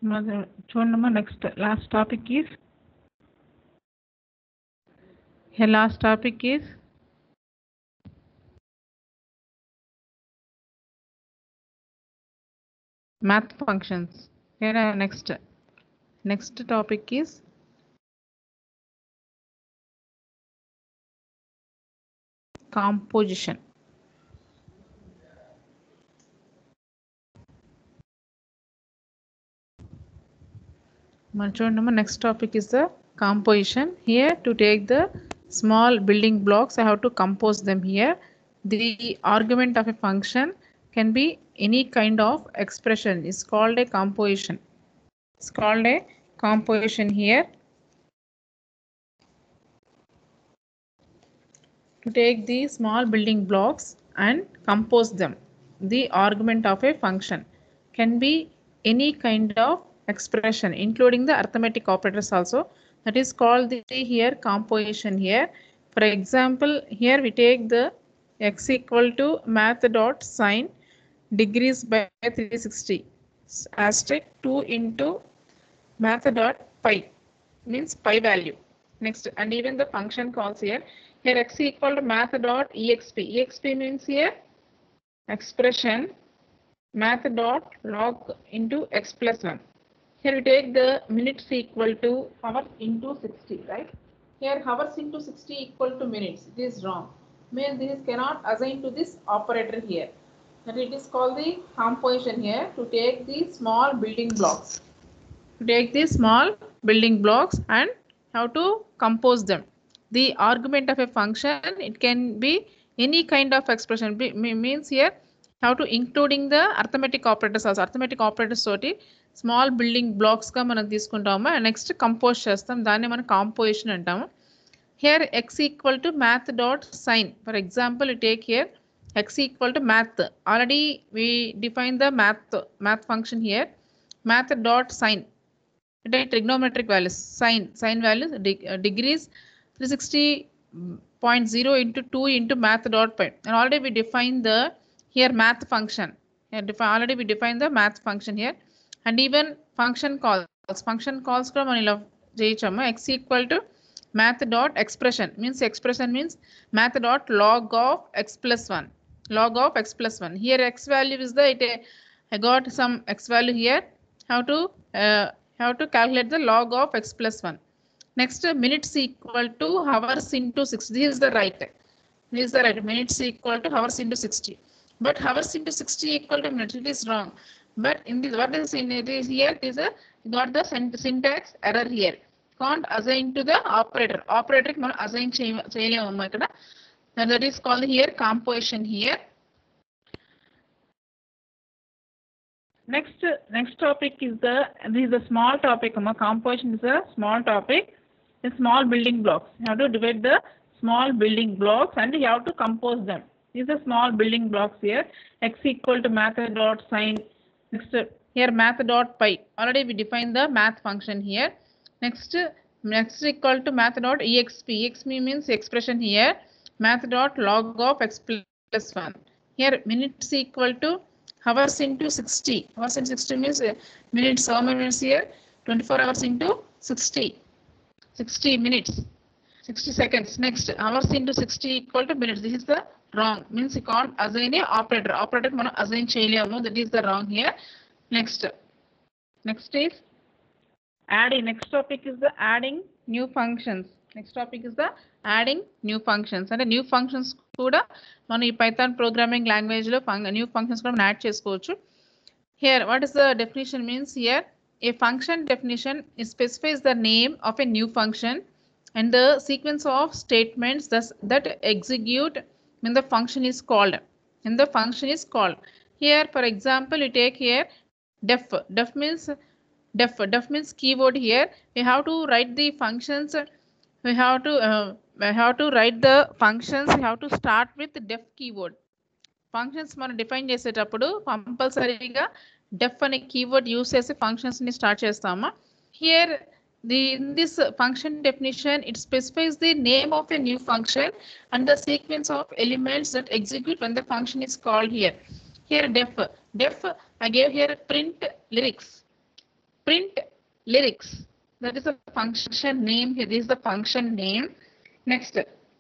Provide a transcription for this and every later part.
మరి చూడమ్మా next last topic is here last topic is math functions here uh, next next topic is composition మరి చూడమ్మా next topic is the composition here to take the small building blocks i have to compose them here the argument of a function can be any kind of expression is called a composition it's called a composition here to take the small building blocks and compose them the argument of a function can be any kind of expression including the arithmetic operators also that is called the here composition here for example here we take the x equal to math dot sine degrees by 360 asterisk 2 into math dot pi means pi value next and even the function calls here here x equal to math dot exp exp means here expression math dot log into x plus 1 here we take the minutes equal to hours into 60 right here hours into 60 equal to minutes this is wrong means this cannot assign to this operator here that it is called the composition here to take the small building blocks to take these small building blocks and how to compose them the argument of a function it can be any kind of expression be, me- means here how to including the arithmetic operators also arithmetic operators తోటి small building బ్లాక్స్గా మనం తీసుకుంటాము next compose చేస్తాం దాన్ని మనం composition అంటాము here x equal to math dot sine for example take here x equal to math already we define the math math function here math dot sine అంటే trigonometric values sine sine values degrees three sixty point zero into two into math dot pi and already we define the here math function here defi- already we define the math function here and even function calls function calls కూడా మనం ఇలా చేయొచ్చమ్మా x equal to math dot expression means expression means math dot log of x plus 1 log of x plus 1 here x value is the it I got some x value here how to uh, how to calculate the log of x plus 1 next uh, minutes equal to hours into 6 this is the right this is the right minutes equal to hours into 60 but hours into 60 equal to minutes it is wrong but in this what is in it is here is a got the syn- syntax error here can't assign to the operator operator కి మనం assign చేయ- చేయలేము అమ్మా ఇక్కడ and that is called here composition here next next topic is the this is a small topic amma composition is a small topic a small building blocks you have to divide the small building blocks and you have to compose them these are small building blocks here x equal to math dot sine next uh, here math dot pi already we define the math function here next uh, next equal to math dot exp exp means expression here math dot log of x plus 1 here minutes equal to hours into 60 hours into 60 means uh, minutes how many minutes here 24 hours into 60 60 minutes 60 seconds next hours into 60 equal to minutes this is the wrong means you can't assign a operator operator మనం assign చేయలేము that is the wrong here next next is adding next topic is the adding new functions next topic is the adding new functions అంటే new functions కూడా మనం ఈ Python programming language లో new functions కూడా మనం add చేసుకోవచ్చు here what is the definition means here a function definition specifies the name of a new function and the sequence of statements thus, that execute when the function is called when the function is called here for example you take here def def means def def means keyword here we have to write the functions we have to uh, we have to write the functions we have to start with def keyword functions మనం define చేసేటప్పుడు కంపల్సరీగా def అనే keyword use చేసి functions ని start చేస్తామా here the in this function definition it specifies the name of a new function and the sequence of elements that execute when the function is called here here def def i gave here print lyrics print lyrics. That is a function name here. This is the function name. Next,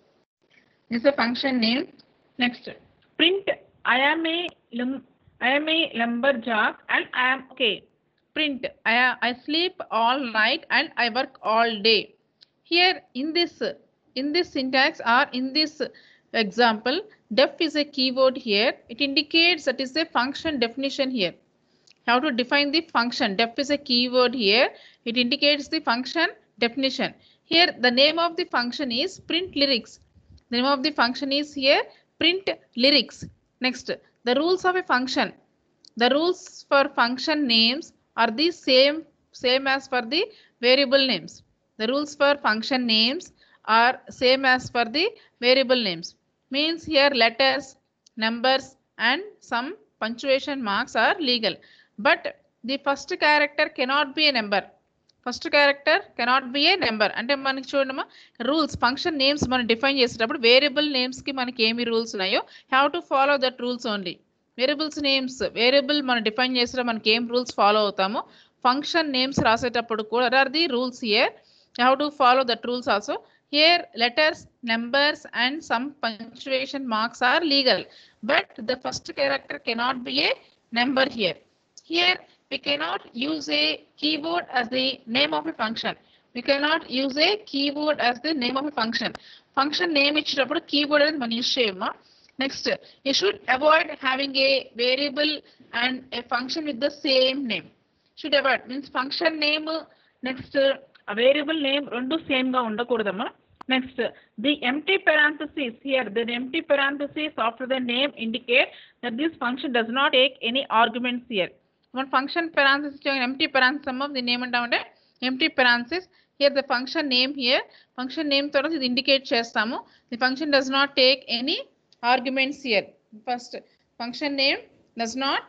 this is the function name. Next, print. I am a lum- I am a lumberjack and I am okay. Print. I I sleep all night and I work all day. Here in this in this syntax or in this example, def is a keyword here. It indicates that is a function definition here. How to define the function? Def is a keyword here. It indicates the function definition. Here the name of the function is print lyrics. The name of the function is here print lyrics. Next, the rules of a function. The rules for function names are the same same as for the variable names. The rules for function names are same as for the variable names. Means here letters, numbers and some punctuation marks are legal. But the first character cannot be a number. First character cannot be a number అంటే మనకి చూడమ్మా rules function names మనం define చేసేటప్పుడు variable నేమ్స్కి మనకి ఏమి rules ఉన్నాయో have to follow that rules only variables names variable మనం డిఫైన్ చేసేటప్పుడు మనకి ఏం రూల్స్ ఫాలో అవుతామో ఫంక్షన్ నేమ్స్ రాసేటప్పుడు కూడా are the rules here have to follow that rules also here letters numbers and some punctuation marks are legal but the first character cannot be a number here here we cannot use a keyboard as the name of a function we cannot use a keyboard as the name of a function function name ఇచ్చినప్పుడు keyboard అనేది మనం use చేయమ్మా next you should avoid having a variable and a function with the same name should avoid means function name next variable name రెండు same గా ఉండకూడదమ్మా next the empty parentheses here the empty parentheses after the name indicate that this function does not take any arguments here మన function parentheses empty parentheses అమ్మ దీన్ని ఏమంటామంటే empty parentheses here the function name here function name తర్వాత ఇది indicate చేస్తాము the function does not take any arguments here first function name does not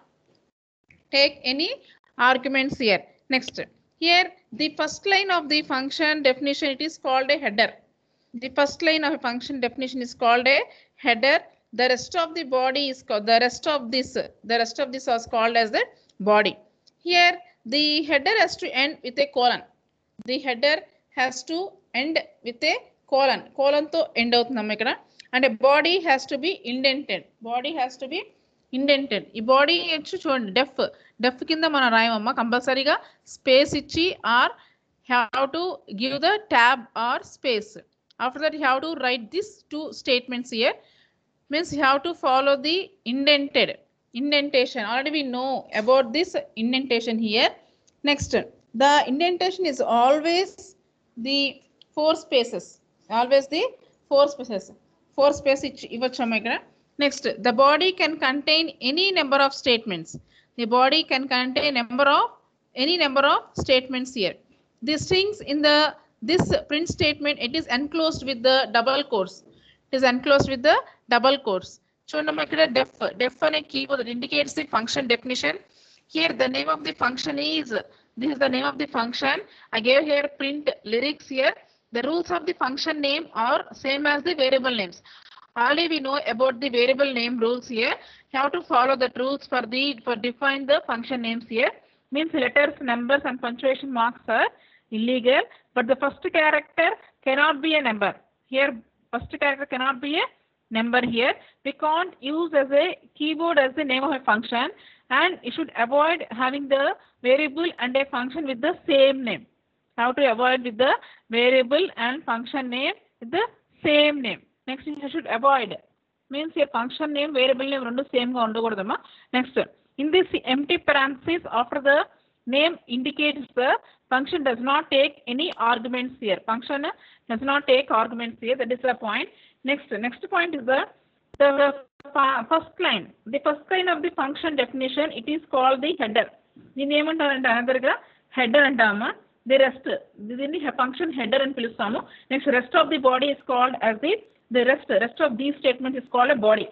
take any arguments here. Next, here the first line of the function definition it is called a header. The first line of a function definition is called a header. The rest of the body is called the rest of this. The rest of this was called as the body. Here the header has to end with a colon. The header has to end with a colon. Colon తో end అవుతుందమ్మ ఇక్కడ and a body has to be indented. Body has to be indented ఈ body వచ్చి చూడండి డెఫ్ డెఫ్ కింద మనం రాయమమ్మా కంపల్సరీగా space ఇచ్చి or have to give the tab or space after that have to write this two statements here means have to follow the indented indentation already we know about this indentation here next the indentation is always the four spaces always the four spaces four space ఇచ్చి ఇవ్వచ్చమ్మా ఇక్కడ next the body can contain any number of statements the body can contain number of any number of statements here the strings in the this print statement it is enclosed with the double quotes it is enclosed with the double quotes చూడమ్మా ఇక్కడ def def అనే keyword indicates the function definition here the name of the function is this is the name of the function i gave here print lyrics here the rules of the function name are same as the variable names already we know about the variable name rules here you have to follow the rules for the for define the function names here means letters numbers and punctuation marks are illegal but the first character cannot be a number here first character cannot be a number here we can't use as a keyboard as the name of a function and you should avoid having the variable and a function with the same name how to avoid with the variable and function name with the same name next you should avoid means a function name variable name రెండు same గా ఉండకూడదమ్మా next in this empty parenthesis after the name indicates the function does not take any arguments here function does not take arguments here that is the point next next point is the the fa- first line the first line of the function definition it is called the header దీన్ని ఏమంటారంటే అనదర్గా header అంటామా the rest దీన్ని function header అని పిలుస్తాము next rest of the body is called as the the rest rest of the statement is called a body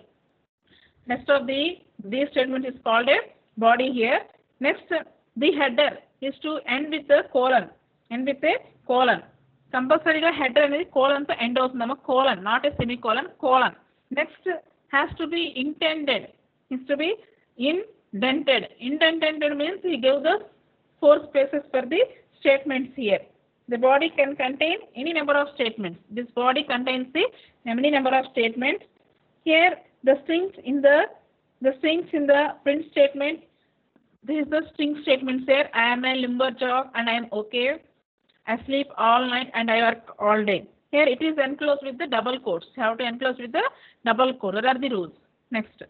rest of the this statement is called a body here next the header is to end with a colon end with a colon కంపల్సరీగా header అనేది colon తో end అవుతుందమ్మా colon not a semicolon colon next has to be intended is to be indented indented means ఈ give the four spaces for the statements here. The body can contain any number of statements. This body contains the any number of statements. Here, the strings in the the strings in the print statement. This is the string statements here. I am a lumberjack and I am okay. I sleep all night and I work all day. Here it is enclosed with the double quotes. You have to enclose with the double quote. What are the rules? Next.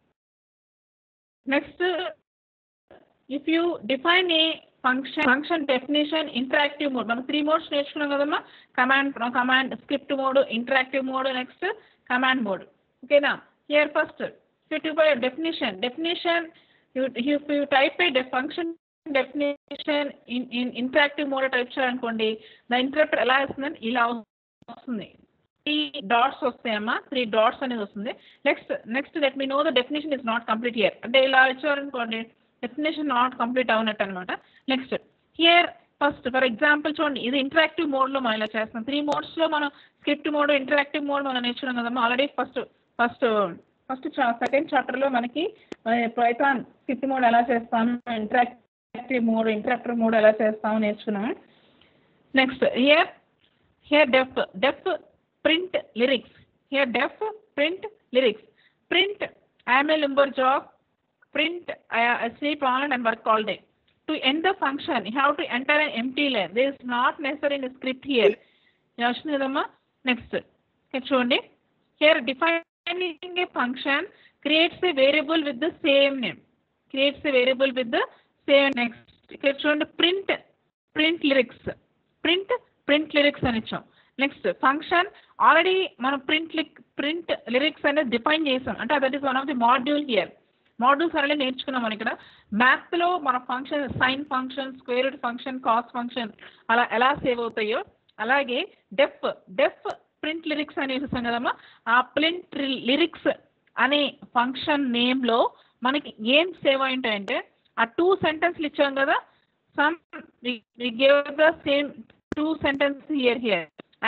Next, uh, if you define a function, function definition, interactive mode. మనం three modes నేర్చుకున్నాం కదమ్మా command command script mode interactive mode next command mode ఓకేనా here first if you by definition definition you if you type a de- function definition in in interactive mode type చేయాలనుకోండి the interrupt ఎలా వస్తుందంటే ఇలా వస్తుంది three dots వస్తాయమ్మా three dots అనేది వస్తుంది next next let me know the definition is not complete here అంటే ఇలా ఇచ్చారనుకోండి డెఫినేషన్ నాట్ కంప్లీట్ అవునట్టు అనమాట next here first for example చూడండి ఇది ఇంటరాక్టివ్ మోడ్లో మనం ఇలా చేస్తాం త్రీ మోడ్స్లో మనం స్క్రిప్ట్ మోడ్ ఇంటరాక్టివ్ మోడ్ మనం నేర్చుకున్నాం కదమ్మా already first first first second చాప్టర్లో మనకి పైథాన్ స్క్రిప్ట్ మోడ్ ఎలా చేస్తాము ఇంటరాక్టివ్ మోడ్ ఇంటరాక్టివ్ మోడ్ ఎలా చేస్తాము నేర్చుకున్నాము next here here def def print lyrics here def print lyrics print I'm a limber job print I, I sleep on and work all day. To end the function, you have to enter an empty line. This is not necessary in the script here. Yashinadama, next. Okay, చూడండి here defining a function creates a variable with the same name. Creates a variable with the same next. ఇక్కడ చూడండి print print lyrics. Print print lyrics అని ఇచ్చాం నెక్స్ట్ function already మనం print lick print lyrics అనేది define చేసాం అంటే that is one of the module here modules అనేది నేర్చుకున్నాం మనం ఇక్కడ మ్యాథ్స్లో మన function sine function square root function cos function అలా ఎలా సేవ్ అవుతాయో అలాగే డెఫ్ డెఫ్ ప్రింట్ లిరిక్స్ అని చూసాం కదమ్మా ఆ ప్రింట్ లిరిక్స్ అనే ఫంక్షన్ నేమ్లో మనకి ఏం సేవ్ అయి ఉంటాయంటే ఆ టూ సెంటెన్స్లు ఇచ్చాం కదా some give the same two sentence here here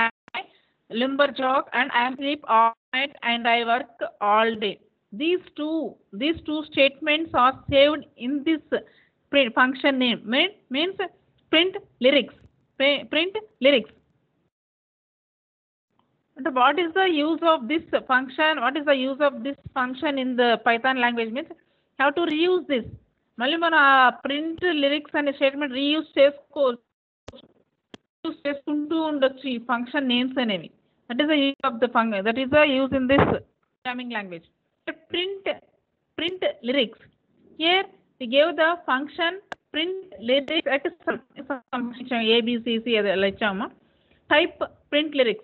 lumberjack and I am sleep all night and I work all day. These two these two statements are saved in this print function name mean, means print lyrics Pri- print lyrics. And what is the use of this function? What is the use of this function in the Python language? Means how to reuse this. మళ్ళీ మన print lyrics అనే statement reuse చేసుకోవచ్చు use చేసుకుంటూ ఉండొచ్చు ఈ function names అనేవి that is the use of the func that is the use in this programming language print print lyrics here we gave the function print lyrics at ఇచ్చాము ABCC అది అలా ఇచ్చామా type print lyrics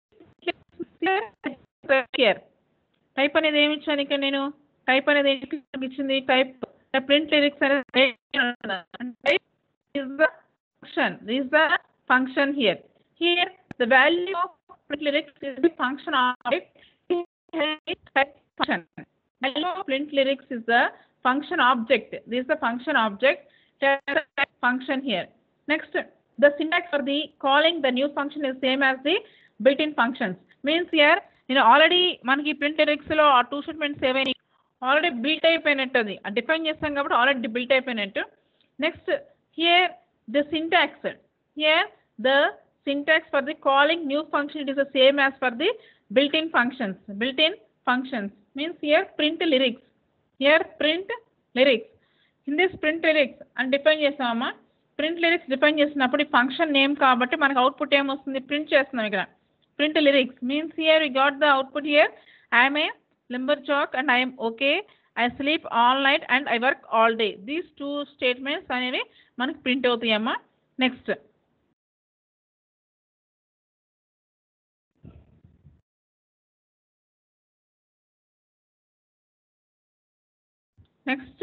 here type అనేది ఏమి ఇచ్చాను ఇక్కడ నేను type అనేది ఏమి ఇచ్చింది టైప్ ప్రింట్ లిరిక్స్ అనేది type is the function. This is the function here. Here, the value of print lyrics is the function object. Here is type function. Value of print lyrics is the function object. This is the function object. Type function here. Next, the syntax for the calling the new function is same as the built-in functions. Means here, you know, already మనకి print lyrics లో ఆ two statements ఏవైనా already built అయిపోయినట్టు అది define చేస్తాం కాబట్టి already built అయిపోయినట్టు next here the syntax here the syntax for the calling new function it is the same as for the built-in functions built-in functions means here print lyrics here print lyrics in this print lyrics and define చేస్తామమ్మా print lyrics define చేసినప్పుడు ఈ function name కాబట్టి మనకు output ఏమొస్తుంది print చేస్తున్నాం ఇక్కడ print lyrics means here we got the output here I'm a limber jack and I'm okay I sleep all night and I work all day these two statements అనేవి మనకి print అవుతాయమ్మా next next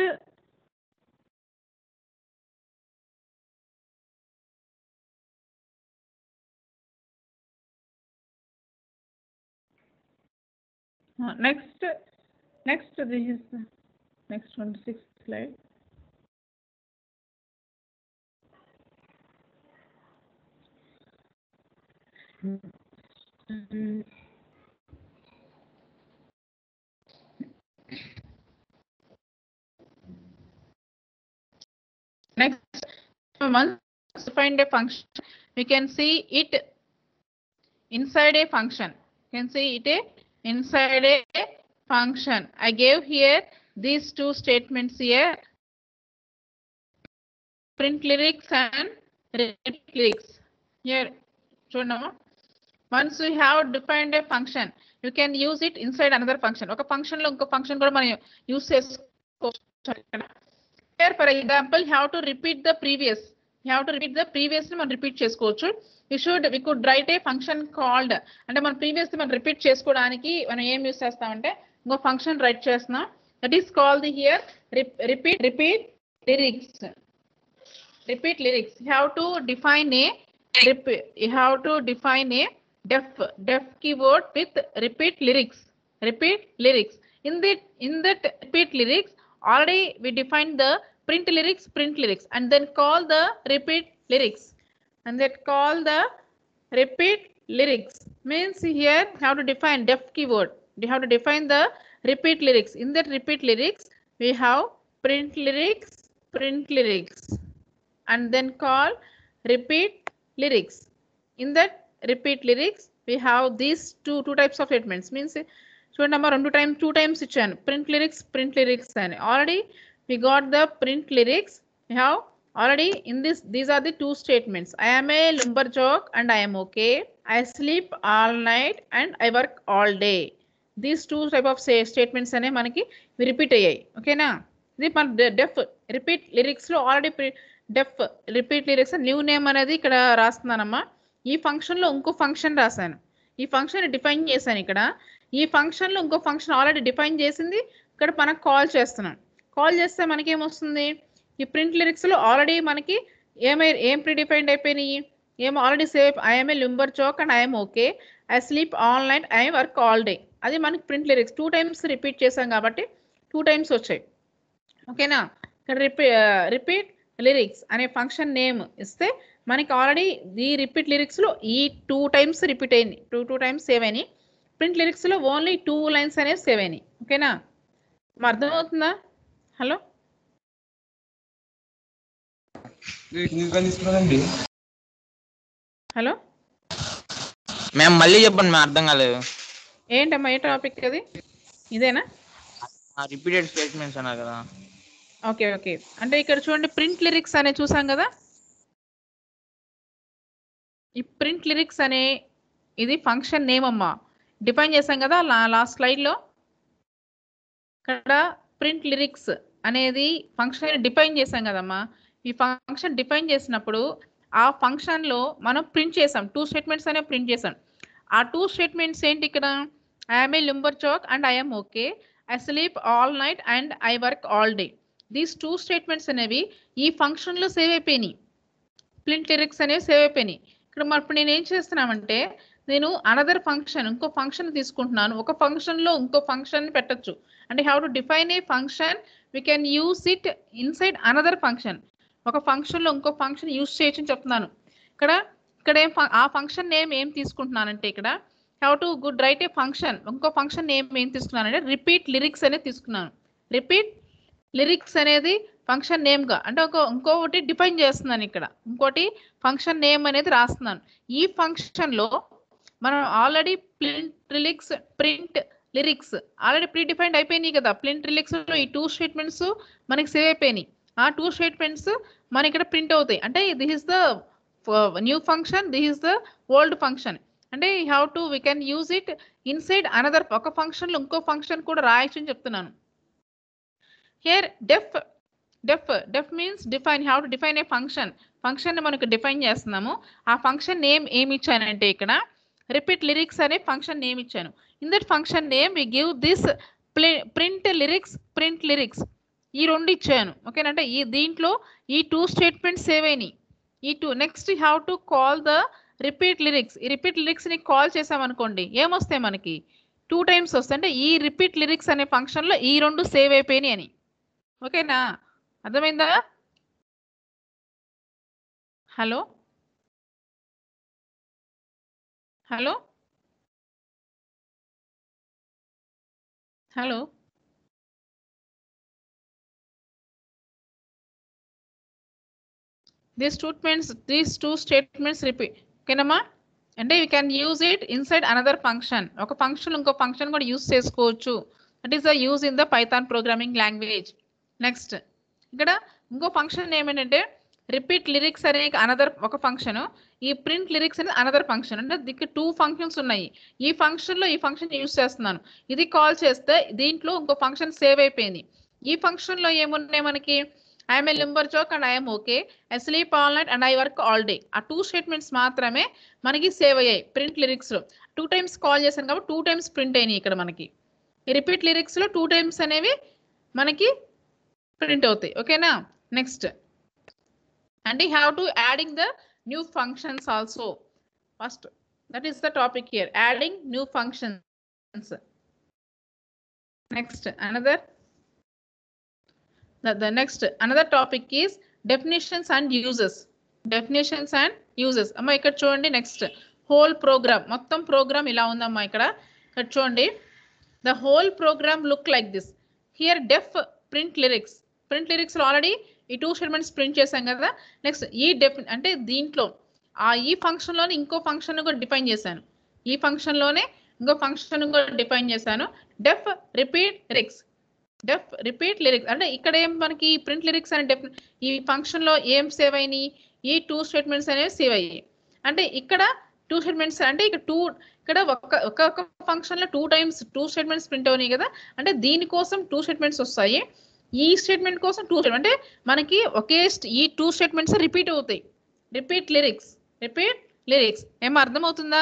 next next this is next twenty six slide Next, once find a function, we can see it inside a function. You can see it a inside a function. I gave here these two statements here. Print lyrics and read lyrics. Here, చూడమ్మా once you have defined a function you can use it inside another function ఒక function లో ఇంకో function కూడా మనం use చేసుకోవచ్చు ఇక్కడ here for example have to repeat the previous you have to repeat the previous ని మనం రిపీట్ చేసుకోవచ్చు we should we could write a function called అంటే మన previous ని మనం రిపీట్ చేసుకోవడానికి మనం ఏం యూస్ చేస్తామంటే ఇంకో ఫంక్షన్ రైట్ చేస్తున్నాం that is called here repeat repeat lyrics repeat lyrics you have to define a repeat you have to define a def def keyword with repeat lyrics repeat lyrics in that in that repeat lyrics already we defined the print lyrics print lyrics and then call the repeat lyrics and that call the repeat lyrics means here you have to define def keyword you have to define the repeat lyrics in that repeat lyrics we have print lyrics print lyrics and then call repeat lyrics in that repeat lyrics we have these two two types of statements means చూడండి అమ్మా రెండు time two times ఇచ్చాను print lyrics print lyrics అని already we got the print lyrics we have already in this these are the two statements I am a lumber jack and I'm okay I sleep all night and I work all day these two type of statements అనే మనకి repeat అయ్యాయి ఓకేనా ఇది మన def repeat లిరిక్స్లో already def repeat lyrics new name అనేది ఇక్కడ రాస్తున్నానమ్మా ఈ ఫంక్షన్లో ఇంకో ఫంక్షన్ రాశాను ఈ ఫంక్షన్ డిఫైన్ చేశాను ఇక్కడ ఈ ఫంక్షన్లో ఇంకో ఫంక్షన్ ఆల్రెడీ డిఫైన్ చేసింది ఇక్కడ మనకు కాల్ చేస్తున్నాం కాల్ చేస్తే మనకి ఏమొస్తుంది ఈ ప్రింట్ లిరిక్స్లో ఆల్రెడీ మనకి ఏమై ఏం ప్రిడిఫైన్డ్ అయిపోయినాయి ఏం already save I'm a limber chuck and I'm okay I sleep all night I work all day అది మనకి print lyrics two times repeat చేసాం కాబట్టి టూ టైమ్స్ వచ్చాయి ఓకేనా ఇక్కడ రిపీ రిపీట్ లిరిక్స్ అనే ఫంక్షన్ నేమ్ ఇస్తే మనకి ఆల్రెడీ ఈ రిపీట్ లిరిక్స్లో ఈ టూ టైమ్స్ రిపీట్ అయింది టూ టూ టైమ్స్ సేవ్ అయినాయి ప్రింట్ లిరిక్స్లో ఓన్లీ టూ లైన్స్ అనేవి సేవ్ అయినాయి ఓకేనా మరి అర్థమవుతుందా హలో తీసుకున్నారండి హలో మేము మళ్ళీ చెప్పండి మేము అర్థం కాలేదు ఏంటమ్మా ఏ టాపిక్ అది ఇదేనా రిపీటెడ్ స్టేట్మెంట్స్ అన్నారు కదా ఓకే ఓకే అంటే ఇక్కడ చూడండి ప్రింట్ లిరిక్స్ అనే చూసాం కదా ఈ ప్రింట్ లిరిక్స్ అనే ఇది ఫంక్షన్ నేమ్ అమ్మా డిఫైన్ చేసాం కదా లాస్ట్ స్లైడ్లో ఇక్కడ ప్రింట్ లిరిక్స్ అనేది ఫంక్షన్ డిఫైన్ చేసాం కదమ్మా ఈ ఫంక్షన్ డిఫైన్ చేసినప్పుడు ఆ ఫంక్షన్లో మనం ప్రింట్ చేసాం టూ స్టేట్మెంట్స్ అనేవి ప్రింట్ చేసాం ఆ టూ స్టేట్మెంట్స్ ఏంటి ఇక్కడ I'm a limber chuck and I'm okay I sleep all night and I work all day these two statements అనేవి ఈ ఫంక్షన్లో సేవ్ అయిపోయినాయి ప్రింట్ లిరిక్స్ అనేవి సేవ్ అయిపోయినాయి ఇక్కడ మరి ఇప్పుడు నేను ఏం చేస్తున్నామంటే నేను అనదర్ ఫంక్షన్ ఇంకో ఫంక్షన్ తీసుకుంటున్నాను ఒక ఫంక్షన్లో ఇంకో ఫంక్షన్ పెట్టొచ్చు అంటే have to define a function we can use it inside another function ఒక ఫంక్షన్లో ఇంకో ఫంక్షన్ యూస్ చేయొచ్చు అని చెప్తున్నాను ఇక్కడ ఇక్కడ ఏం ఫ- ఆ ఫంక్షన్ నేమ్ ఏం తీసుకుంటున్నానంటే ఇక్కడ have to good write a function ఇంకో ఫంక్షన్ నేమ్ ఏం తీసుకున్నానంటే రిపీట్ లిరిక్స్ అనేది తీసుకున్నాను రిపీట్ లిరిక్స్ అనేది ఫంక్షన్ నేమ్గా అంటే ఒక ఇంకొకటి డిఫైన్ చేస్తున్నాను ఇక్కడ ఇంకోటి ఫంక్షన్ నేమ్ అనేది రాస్తున్నాను ఈ ఫంక్షన్లో మనం already print lyrics print lyrics already predefined అయిపోయినాయి కదా ప్రింట్ లిరిక్స్లో ఈ టూ స్టేట్మెంట్స్ మనకి సేవ్ అయిపోయినాయి ఆ టూ స్టేట్మెంట్స్ మన ఇక్కడ ప్రింట్ అవుతాయి అంటే this is the new function this is the old function అంటే you have to we can use it inside another ఒక ఫంక్షన్లో ఇంకో ఫంక్షన్ కూడా రాయొచ్చు అని చెప్తున్నాను here def def def means define have to define a function function మనకు define చేస్తున్నాము ఆ ఫంక్షన్ నేమ్ ఏమి ఇచ్చానంటే ఇక్కడ రిపీట్ లిరిక్స్ అనే ఫంక్షన్ నేమ్ ఇచ్చాను in that function name we give this print lyrics print lyrics ఈ రెండు ఇచ్చాను ఓకేనంటే ఈ దీంట్లో ఈ టూ స్టేట్మెంట్స్ సేవ్ అయినాయి ఈ two next have to call the repeat lyrics ఈ రిపీట్ లిరిక్స్ని కాల్ చేసామనుకోండి ఏమొస్తాయి మనకి టూ టైమ్స్ వస్తాయి అంటే ఈ రిపీట్ లిరిక్స్ అనే ఫంక్షన్లో ఈ రెండు సేవ్ అయిపోయినాయి అని ఓకేనా అర్థమైందా hello hello hello these statements these two statements repeat ఓకేనమ్మా అంటే you can use it inside another function ఒక ఫంక్షన్ ఇంకో ఫంక్షన్ కూడా యూజ్ చేసుకోవచ్చు that is the use in the Python programming language next ఇక్కడ ఇంకో ఫంక్షన్ ఏమేంటంటే రిపీట్ లిరిక్స్ అనే అనదర్ ఒక ఫంక్షన్ ఈ ప్రింట్ లిరిక్స్ అనేది అనదర్ ఫంక్షన్ అంటే దీనికి టూ ఫంక్షన్స్ ఉన్నాయి ఈ ఫంక్షన్ లో ఈ ఫంక్షన్ యూజ్ చేస్తున్నాను ఇది కాల్ చేస్తే దీంట్లో ఇంకో ఫంక్షన్ సేవ్ అయిపోయింది ఈ ఫంక్షన్ లో ఏమున్నాయి మనకి I'm a limber joke and I'm okay I sleep all night and I work all day ఆ టూ స్టేట్మెంట్స్ మాత్రమే మనకి సేవ్ అయ్యాయి ప్రింట్ లిరిక్స్ లో టూ టైమ్స్ కాల్ చేశాను కాబట్టి టూ టైమ్స్ ప్రింట్ అయినాయి ఇక్కడ మనకి ఈ రిపీట్ లిరిక్స్ లో టూ టైమ్స్ అనేవి మనకి ప్రింట్ అవుతాయి ఓకేనా next and you have to adding the new functions also first that is the topic here adding new functions next another the, the next another topic is definitions and uses definitions and uses అమ్మా ఇక్కడ చూడండి next whole program మొత్తం program ఇలా ఉందమ్మా ఇక్కడ ఇక్కడ చూడండి the whole program look like this here def print lyrics print lyrics already ఈ టూ స్టేట్మెంట్స్ ప్రింట్ చేశాం కదా నెక్స్ట్ ఈ డెఫ్ అంటే దీంట్లో ఆ ఈ ఫంక్షన్లోనే ఇంకో ఫంక్షన్ కూడా డిఫైన్ చేశాను ఈ ఫంక్షన్లోనే ఇంకో ఫంక్షన్ కూడా డిఫైన్ చేశాను def repeat lyrics def repeat lyrics అంటే ఇక్కడ ఏం మనకి ప్రింట్ లిరిక్స్ అనే డెఫ్ ఈ ఫంక్షన్లో ఏం సేవ్ అయినాయి ఈ టూ స్టేట్మెంట్స్ అనేవి సేవ్ అయ్యాయి అంటే ఇక్కడ టూ స్టేట్మెంట్స్ అంటే ఇక్కడ టూ ఇక్కడ ఒక ఒక ఒక ఫంక్షన్లో two times two statements print అవునాయి కదా అంటే దీనికోసం టూ స్టేట్మెంట్స్ వస్తాయి ఈ స్టేట్మెంట్ కోసం టూ అంటే మనకి ఒకే st- ఈ టూ స్టేట్మెంట్స్ రిపీట్ అవుతాయి రిపీట్ లిరిక్స్ రిపీట్ లిరిక్స్ ఏం అర్థమవుతుందా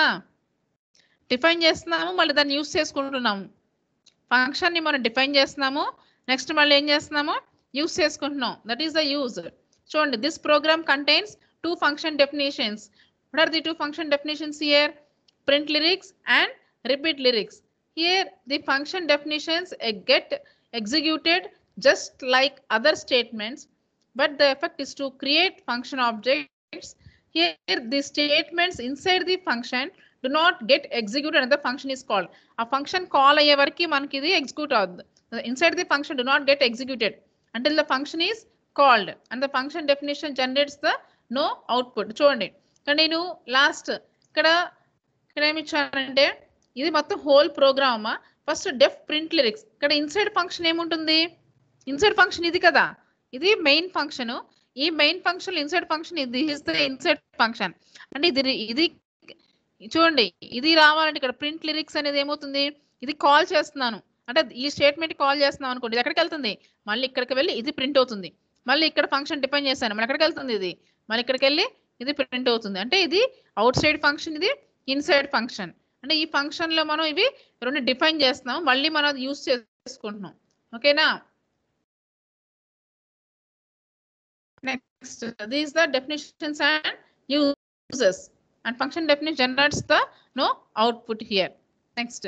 డిఫైన్ చేస్తున్నాము మళ్ళీ దాన్ని యూస్ చేసుకుంటున్నాము ఫంక్షన్ని మనం డిఫైన్ చేస్తున్నాము నెక్స్ట్ మళ్ళీ ఏం చేస్తున్నాము యూస్ చేసుకుంటున్నాం దట్ ఈస్ ద యూజ్ చూడండి this program contains two function definitions what are the two function definitions here print lyrics and repeat lyrics here the function definitions uh, get executed just like other statements but the effect is to create function objects here the statements inside the function do not get executed and the function is called a function call అయ్యే వరకు మనకి ఇది execute అవుతుంది inside the function do not get executed until the function is called and the function definition generates the no output చూడండి ఇక్కడ నేను last ఇక్కడ ఇక్కడ ఏమి ఇచ్చానంటే ఇది మొత్తం హోల్ ప్రోగ్రామ్ అమ్మా ఫస్ట్ డెఫ్ ప్రింట్ లిరిక్స్ ఇక్కడ ఇన్సైడ్ ఫంక్షన్ ఏముంటుంది ఇన్సైడ్ ఫంక్షన్ ఇది కదా ఇది మెయిన్ ఫంక్షన్ ఈ మెయిన్ ఫంక్షన్ ఇన్సైడ్ ఫంక్షన్ ఇది ఇస్ ద ఇన్సైడ్ ఫంక్షన్ అంటే ఇది ఇది చూడండి ఇది రావాలంటే ఇక్కడ ప్రింట్ లిరిక్స్ అనేది ఏమవుతుంది ఇది కాల్ చేస్తున్నాను అంటే ఈ స్టేట్మెంట్ కాల్ చేస్తున్నాం అనుకోండి ఇది ఎక్కడికి వెళ్తుంది మళ్ళీ ఇక్కడికి వెళ్ళి ఇది ప్రింట్ అవుతుంది మళ్ళీ ఇక్కడ ఫంక్షన్ డిపెండ్ చేశాను మళ్ళీ ఎక్కడికి వెళ్తుంది ఇది మళ్ళీ ఇక్కడికి వెళ్ళి ఇది ప్రింట్ అవుతుంది అంటే ఇది అవుట్ సైడ్ ఫంక్షన్ ఇది ఇన్సైడ్ ఫంక్షన్ అంటే ఈ ఫంక్షన్ లో మనం ఇవి రెండు డిఫైన్ చేస్తున్నాం మళ్ళీ మనం అది యూస్ చేసుకుంటున్నాం ఓకేనా next these the definitions and uses and function definition generates the no output here next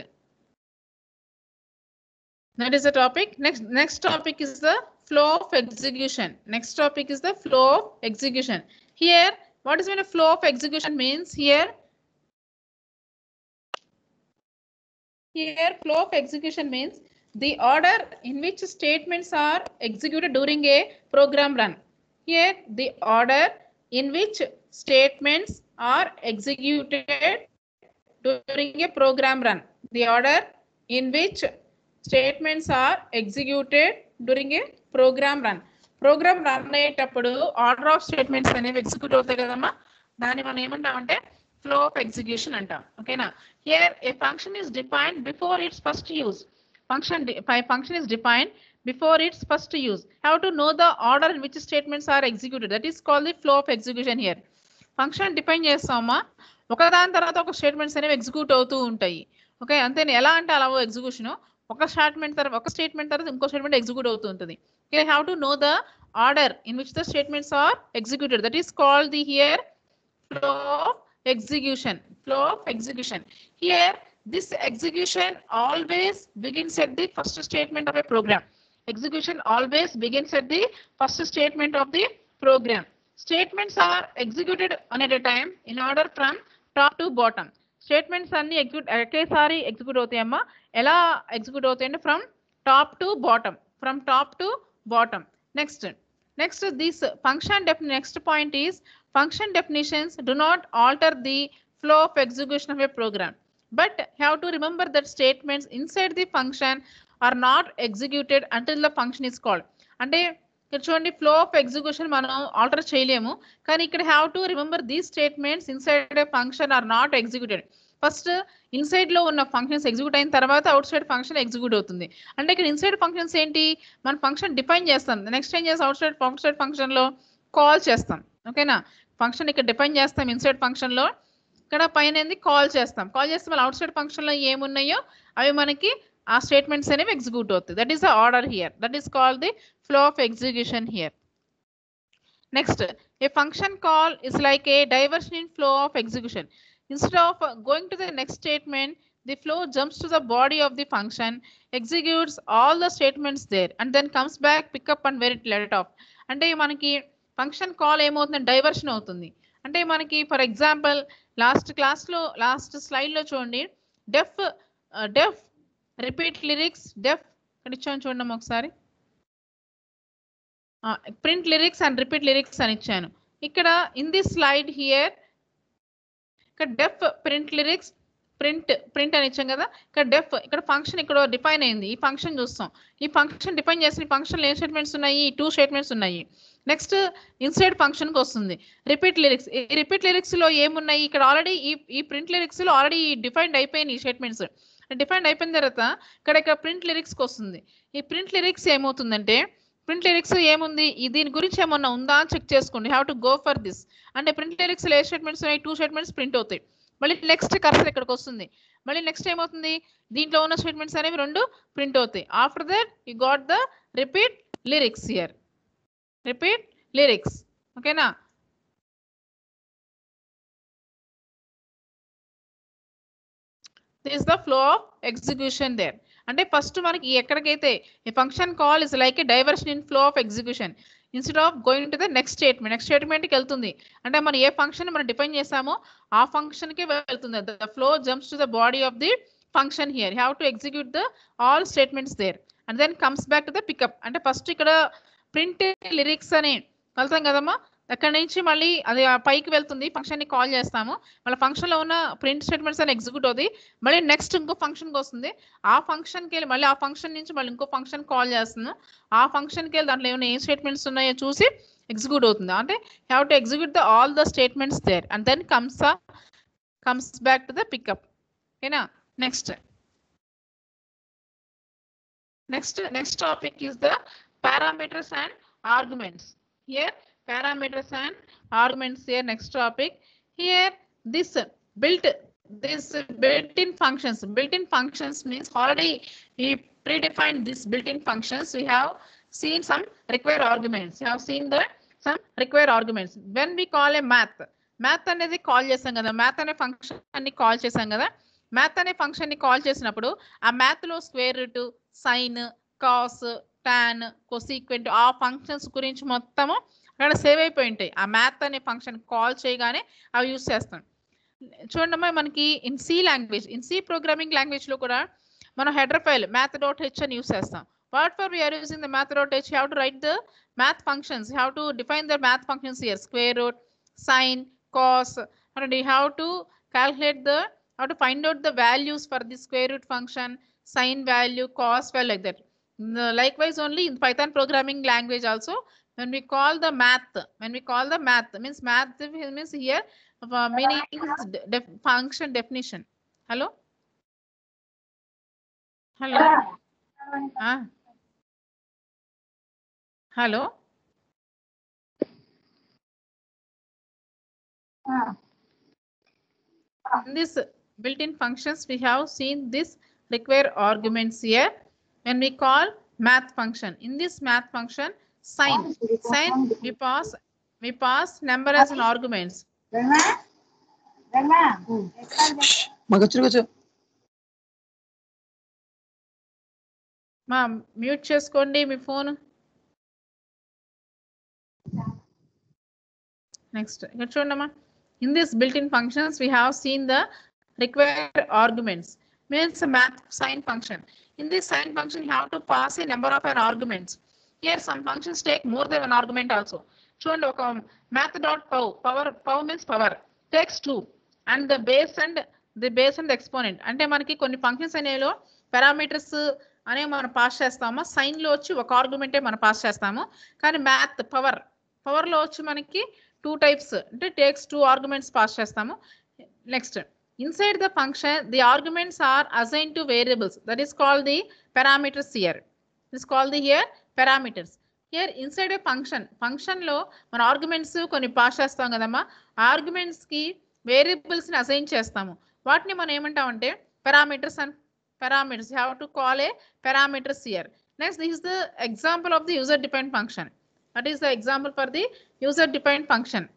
that is the topic next next topic is the flow of execution next topic is the flow of execution here what is when a flow of execution means here here flow of execution means the order in which statements are executed during a program run here the order in which statements are executed during a program run the order in which statements are executed during a program run program run అయ్యేటప్పుడు order of statements అనేవి execute అవుతాయి కదమ్మా దాన్ని మనం ఏమంటామంటే flow of execution అంటాం ఓకేనా here a function is defined before its first use function function is defined before its first use have to know the order in which statements are executed that is call the flow of execution here function define చేస్తామా ఒకదాని తర్వాత ఒక statements అనేవి execute అవుతూ ఉంటాయి okay అంతే ఎలా అంటే అలా ఎగ్జిక్యూషన్ ఒక స్టేట్మెంట్ తర్వాత ఒక స్టేట్మెంట్ తర్వాత ఇంకో స్టేట్మెంట్ ఎగ్జిక్యూట్ అవుతూ ఉంటుంది you have to know the order in which the statements are executed that is called the here flow of execution flow of execution here this execution always begins at the first statement of a program execution always begins at the first statement of the program. Statements are executed on at a time in order from top to bottom. Statements అన్ని execute ఒకేసారి execute అవుతాయమ్మా ఎలా execute అవుతాయంటే from top to bottom from top to bottom next Next, this function def next point is function definitions do not alter the flow of execution of a program, but have to remember that statements inside the function are not executed until the function is called. అంటే ఇక్కడ చూడండి flow of execution మనం alter చేయలేము కానీ ఇక్కడ have to remember these statements inside a function are not executed first inside లో ఉన్న functions execute అయిన తర్వాత అవుట్ సైడ్ ఫంక్షన్ ఎగ్జిక్యూట్ అవుతుంది అంటే ఇక్కడ ఇన్సైడ్ ఫంక్షన్స్ ఏంటి మన ఫంక్షన్ డిఫైన్ చేస్తాం నెక్స్ట్ ఏం చేస్తాం outside outside function లో కాల్ చేస్తాం ఓకేనా ఫంక్షన్ ఇక్కడ డిఫైన్ చేస్తాం ఇన్సైడ్ ఫంక్షన్ లో ఇక్కడ పైన ఏంది కాల్ చేస్తాం కాల్ చేస్తే మళ్ళీ అవుట్ సైడ్ ఫంక్షన్ లో ఏమున్నాయో అవి మనకి ఆ స్టేట్మెంట్స్ అనేవి ఎగ్జిక్యూట్ అవుతాయి that is the order here that is call the flow of execution here next a function call is like a diversion in flow of execution instead of uh, going to the next statement the flow jumps to the body of the function executes all the statements there and then comes back pick up and where it let it off అంటే మనకి function call ఏమవుతుంది diversion అవుతుంది అంటే మనకి for example last క్లాస్లో last స్లైడ్లో చూడండి డెఫ్ డెఫ్ repeat lyrics డెఫ్ ఇక్కడ ఇచ్చాను చూడండి ఒకసారి print lyrics and repeat lyrics అని ఇచ్చాను ఇక్కడ ఇన్ దిస్ స్లైడ్ హియర్ ఇక్కడ def print lyrics print print అని ఇచ్చాం కదా ఇక్కడ డెఫ్ ఇక్కడ ఫంక్షన్ ఇక్కడ డిఫైన్ అయింది ఈ ఫంక్షన్ చూస్తాం ఈ ఫంక్షన్ డిఫైన్ చేసిన ఈ ఫంక్షన్ ఏ స్టేట్మెంట్స్ ఉన్నాయి ఈ టూ స్టేట్మెంట్స్ ఉన్నాయి నెక్స్ట్ ఇన్సైడ్ ఫంక్షన్కి వస్తుంది రిపీట్ లిరిక్స్ ఈ రిపీట్ లిరిక్స్ లో ఏమున్నాయి ఇక్కడ ఆల్రెడీ ఈ ఈ ప్రింట్ లిరిక్స్ లో ఆల్రెడీ డిఫైన్డ్ అయిపోయినాయి ఈ స్టేట్మెంట్స్ డిఫైన్డ్ అయిపోయిన తర్వాత ఇక్కడ ఇక్కడ ప్రింట్ లిరిక్స్కి వస్తుంది ఈ ప్రింట్ లిరిక్స్ ఏమవుతుందంటే ప్రింట్ లిరిక్స్ ఏముంది ఈ దీని గురించి ఏమన్నా ఉందా అని చెక్ చేసుకోండి have to go for this అంటే ప్రింట్ లిరిక్స్ ఏ స్టేట్మెంట్స్ ఉన్నాయి టూ స్టేట్మెంట్స్ ప్రింట్ అవుతాయి మళ్ళీ నెక్స్ట్ కర్సర్ ఇక్కడికి వస్తుంది మళ్ళీ నెక్స్ట్ ఏమవుతుంది దీంట్లో ఉన్న స్టేట్మెంట్స్ అనేవి రెండు ప్రింట్ అవుతాయి after that you got the repeat lyrics here repeat lyrics ఓకేనా this the flow of execution there అంటే ఫస్ట్ మనకి ఎక్కడికైతే ఈ function call is like a diversion in flow of execution instead of going to the next statement next స్టేట్మెంట్కి వెళ్తుంది అంటే మనం ఏ function మనం డిఫైన్ చేసామో ఆ ఫంక్షన్కి వెళ్తుంది the flow jumps to the body of the function here have to execute the all statements there and then comes back to the pickup అంటే ఫస్ట్ ఇక్కడ ప్రింట్ లిరిక్స్ అని వెళ్తాం కదమ్మా అక్కడ నుంచి మళ్ళీ అది ఆ పైకి వెళ్తుంది ఫంక్షన్ ని కాల్ చేస్తాము మళ్ళీ ఫంక్షన్ లో ఉన్న ప్రింట్ స్టేట్మెంట్స్ అని ఎగ్జిక్యూట్ అవుతాయి మళ్ళీ నెక్స్ట్ ఇంకో ఫంక్షన్ కి వస్తుంది ఆ ఫంక్షన్ కి వెళ్ళి మళ్ళీ ఆ ఫంక్షన్ నుంచి మళ్ళీ ఇంకో ఫంక్షన్ కాల్ చేస్తుంది ఆ ఫంక్షన్ కి వెళ్ళి దాంట్లో ఏమైనా ఏం స్టేట్మెంట్స్ ఉన్నాయో చూసి ఎగ్జిక్యూట్ అవుతుంది అంటే have to execute the all the statements there and then comes comes back to the pickup ఓకేనా next next next topic is the parameters and arguments here parameters and arguments here next topic here this built this built-in functions built-in functions means already we predefined this built-in functions we have seen some required arguments you have seen the some required arguments when we call a math math అనేది call చేసాం కదా math అనే function అన్ని call చేసాం కదా math అనే function ని call చేసినప్పుడు ఆ మ్యాథ్ లో square root sine cos tan cosecant ఆ ఫంక్షన్స్ గురించి మొత్తము అక్కడ సేవ్ అయిపోయి ఉంటాయి ఆ మ్యాథ్ అనే ఫంక్షన్ కాల్ చేయగానే అవి యూస్ చేస్తాం చూడండి అమ్మా మనకి in C language in C programming language లో కూడా మనం header file math dot h అని యూస్ చేస్తాం what for we are using the math dot h have to write the math functions have to define the math functions here square root sine cos and you have to calculate the how to find out the values for the square root function sine value cos value like that Mm, likewise only in python programming language also when we call the math when we call the math means math means here uh, meaning is de- def- function definition hello hello ah hello in this built-in functions we have seen this require arguments here when we call math function in this math function sign sign we pass we pass number as an arguments మాకు వచ్చి కూర్చో మా mute చేసుకోండి మీ phone next ఇక్కడ చూడమ్మా in this built in functions we have seen the required arguments means math sine function in this sine function you have to pass a number of an arguments here some functions take more than one argument also చూడండి ఒక math dot pow power pow means power takes two and the base and the base and exponent అంటే మనకి కొన్ని functions అనేలో parameters అనే మనం pass చేస్తాము sign లో వచ్చి ఒక ఆర్గ్యుమెంటే మనం పాస్ చేస్తాము కానీ మ్యాథ్ పవర్ పవర్ లో వచ్చి మనకి టూ టైప్స్ అంటే టేక్స్ టూ ఆర్గ్యుమెంట్స్ పాస్ చేస్తాము next inside the function the arguments are assign to variables that is call the parameters here this call the here parameters here inside a function function లో మన arguments కొన్ని pass చేస్తాం కదమ్మా arguments కి variables ని assign చేస్తాము వాటిని మనం ఏమంటామంటే parameters and parameters have to call a parameters here next this is the example of the user depend function that is the example for the user depend function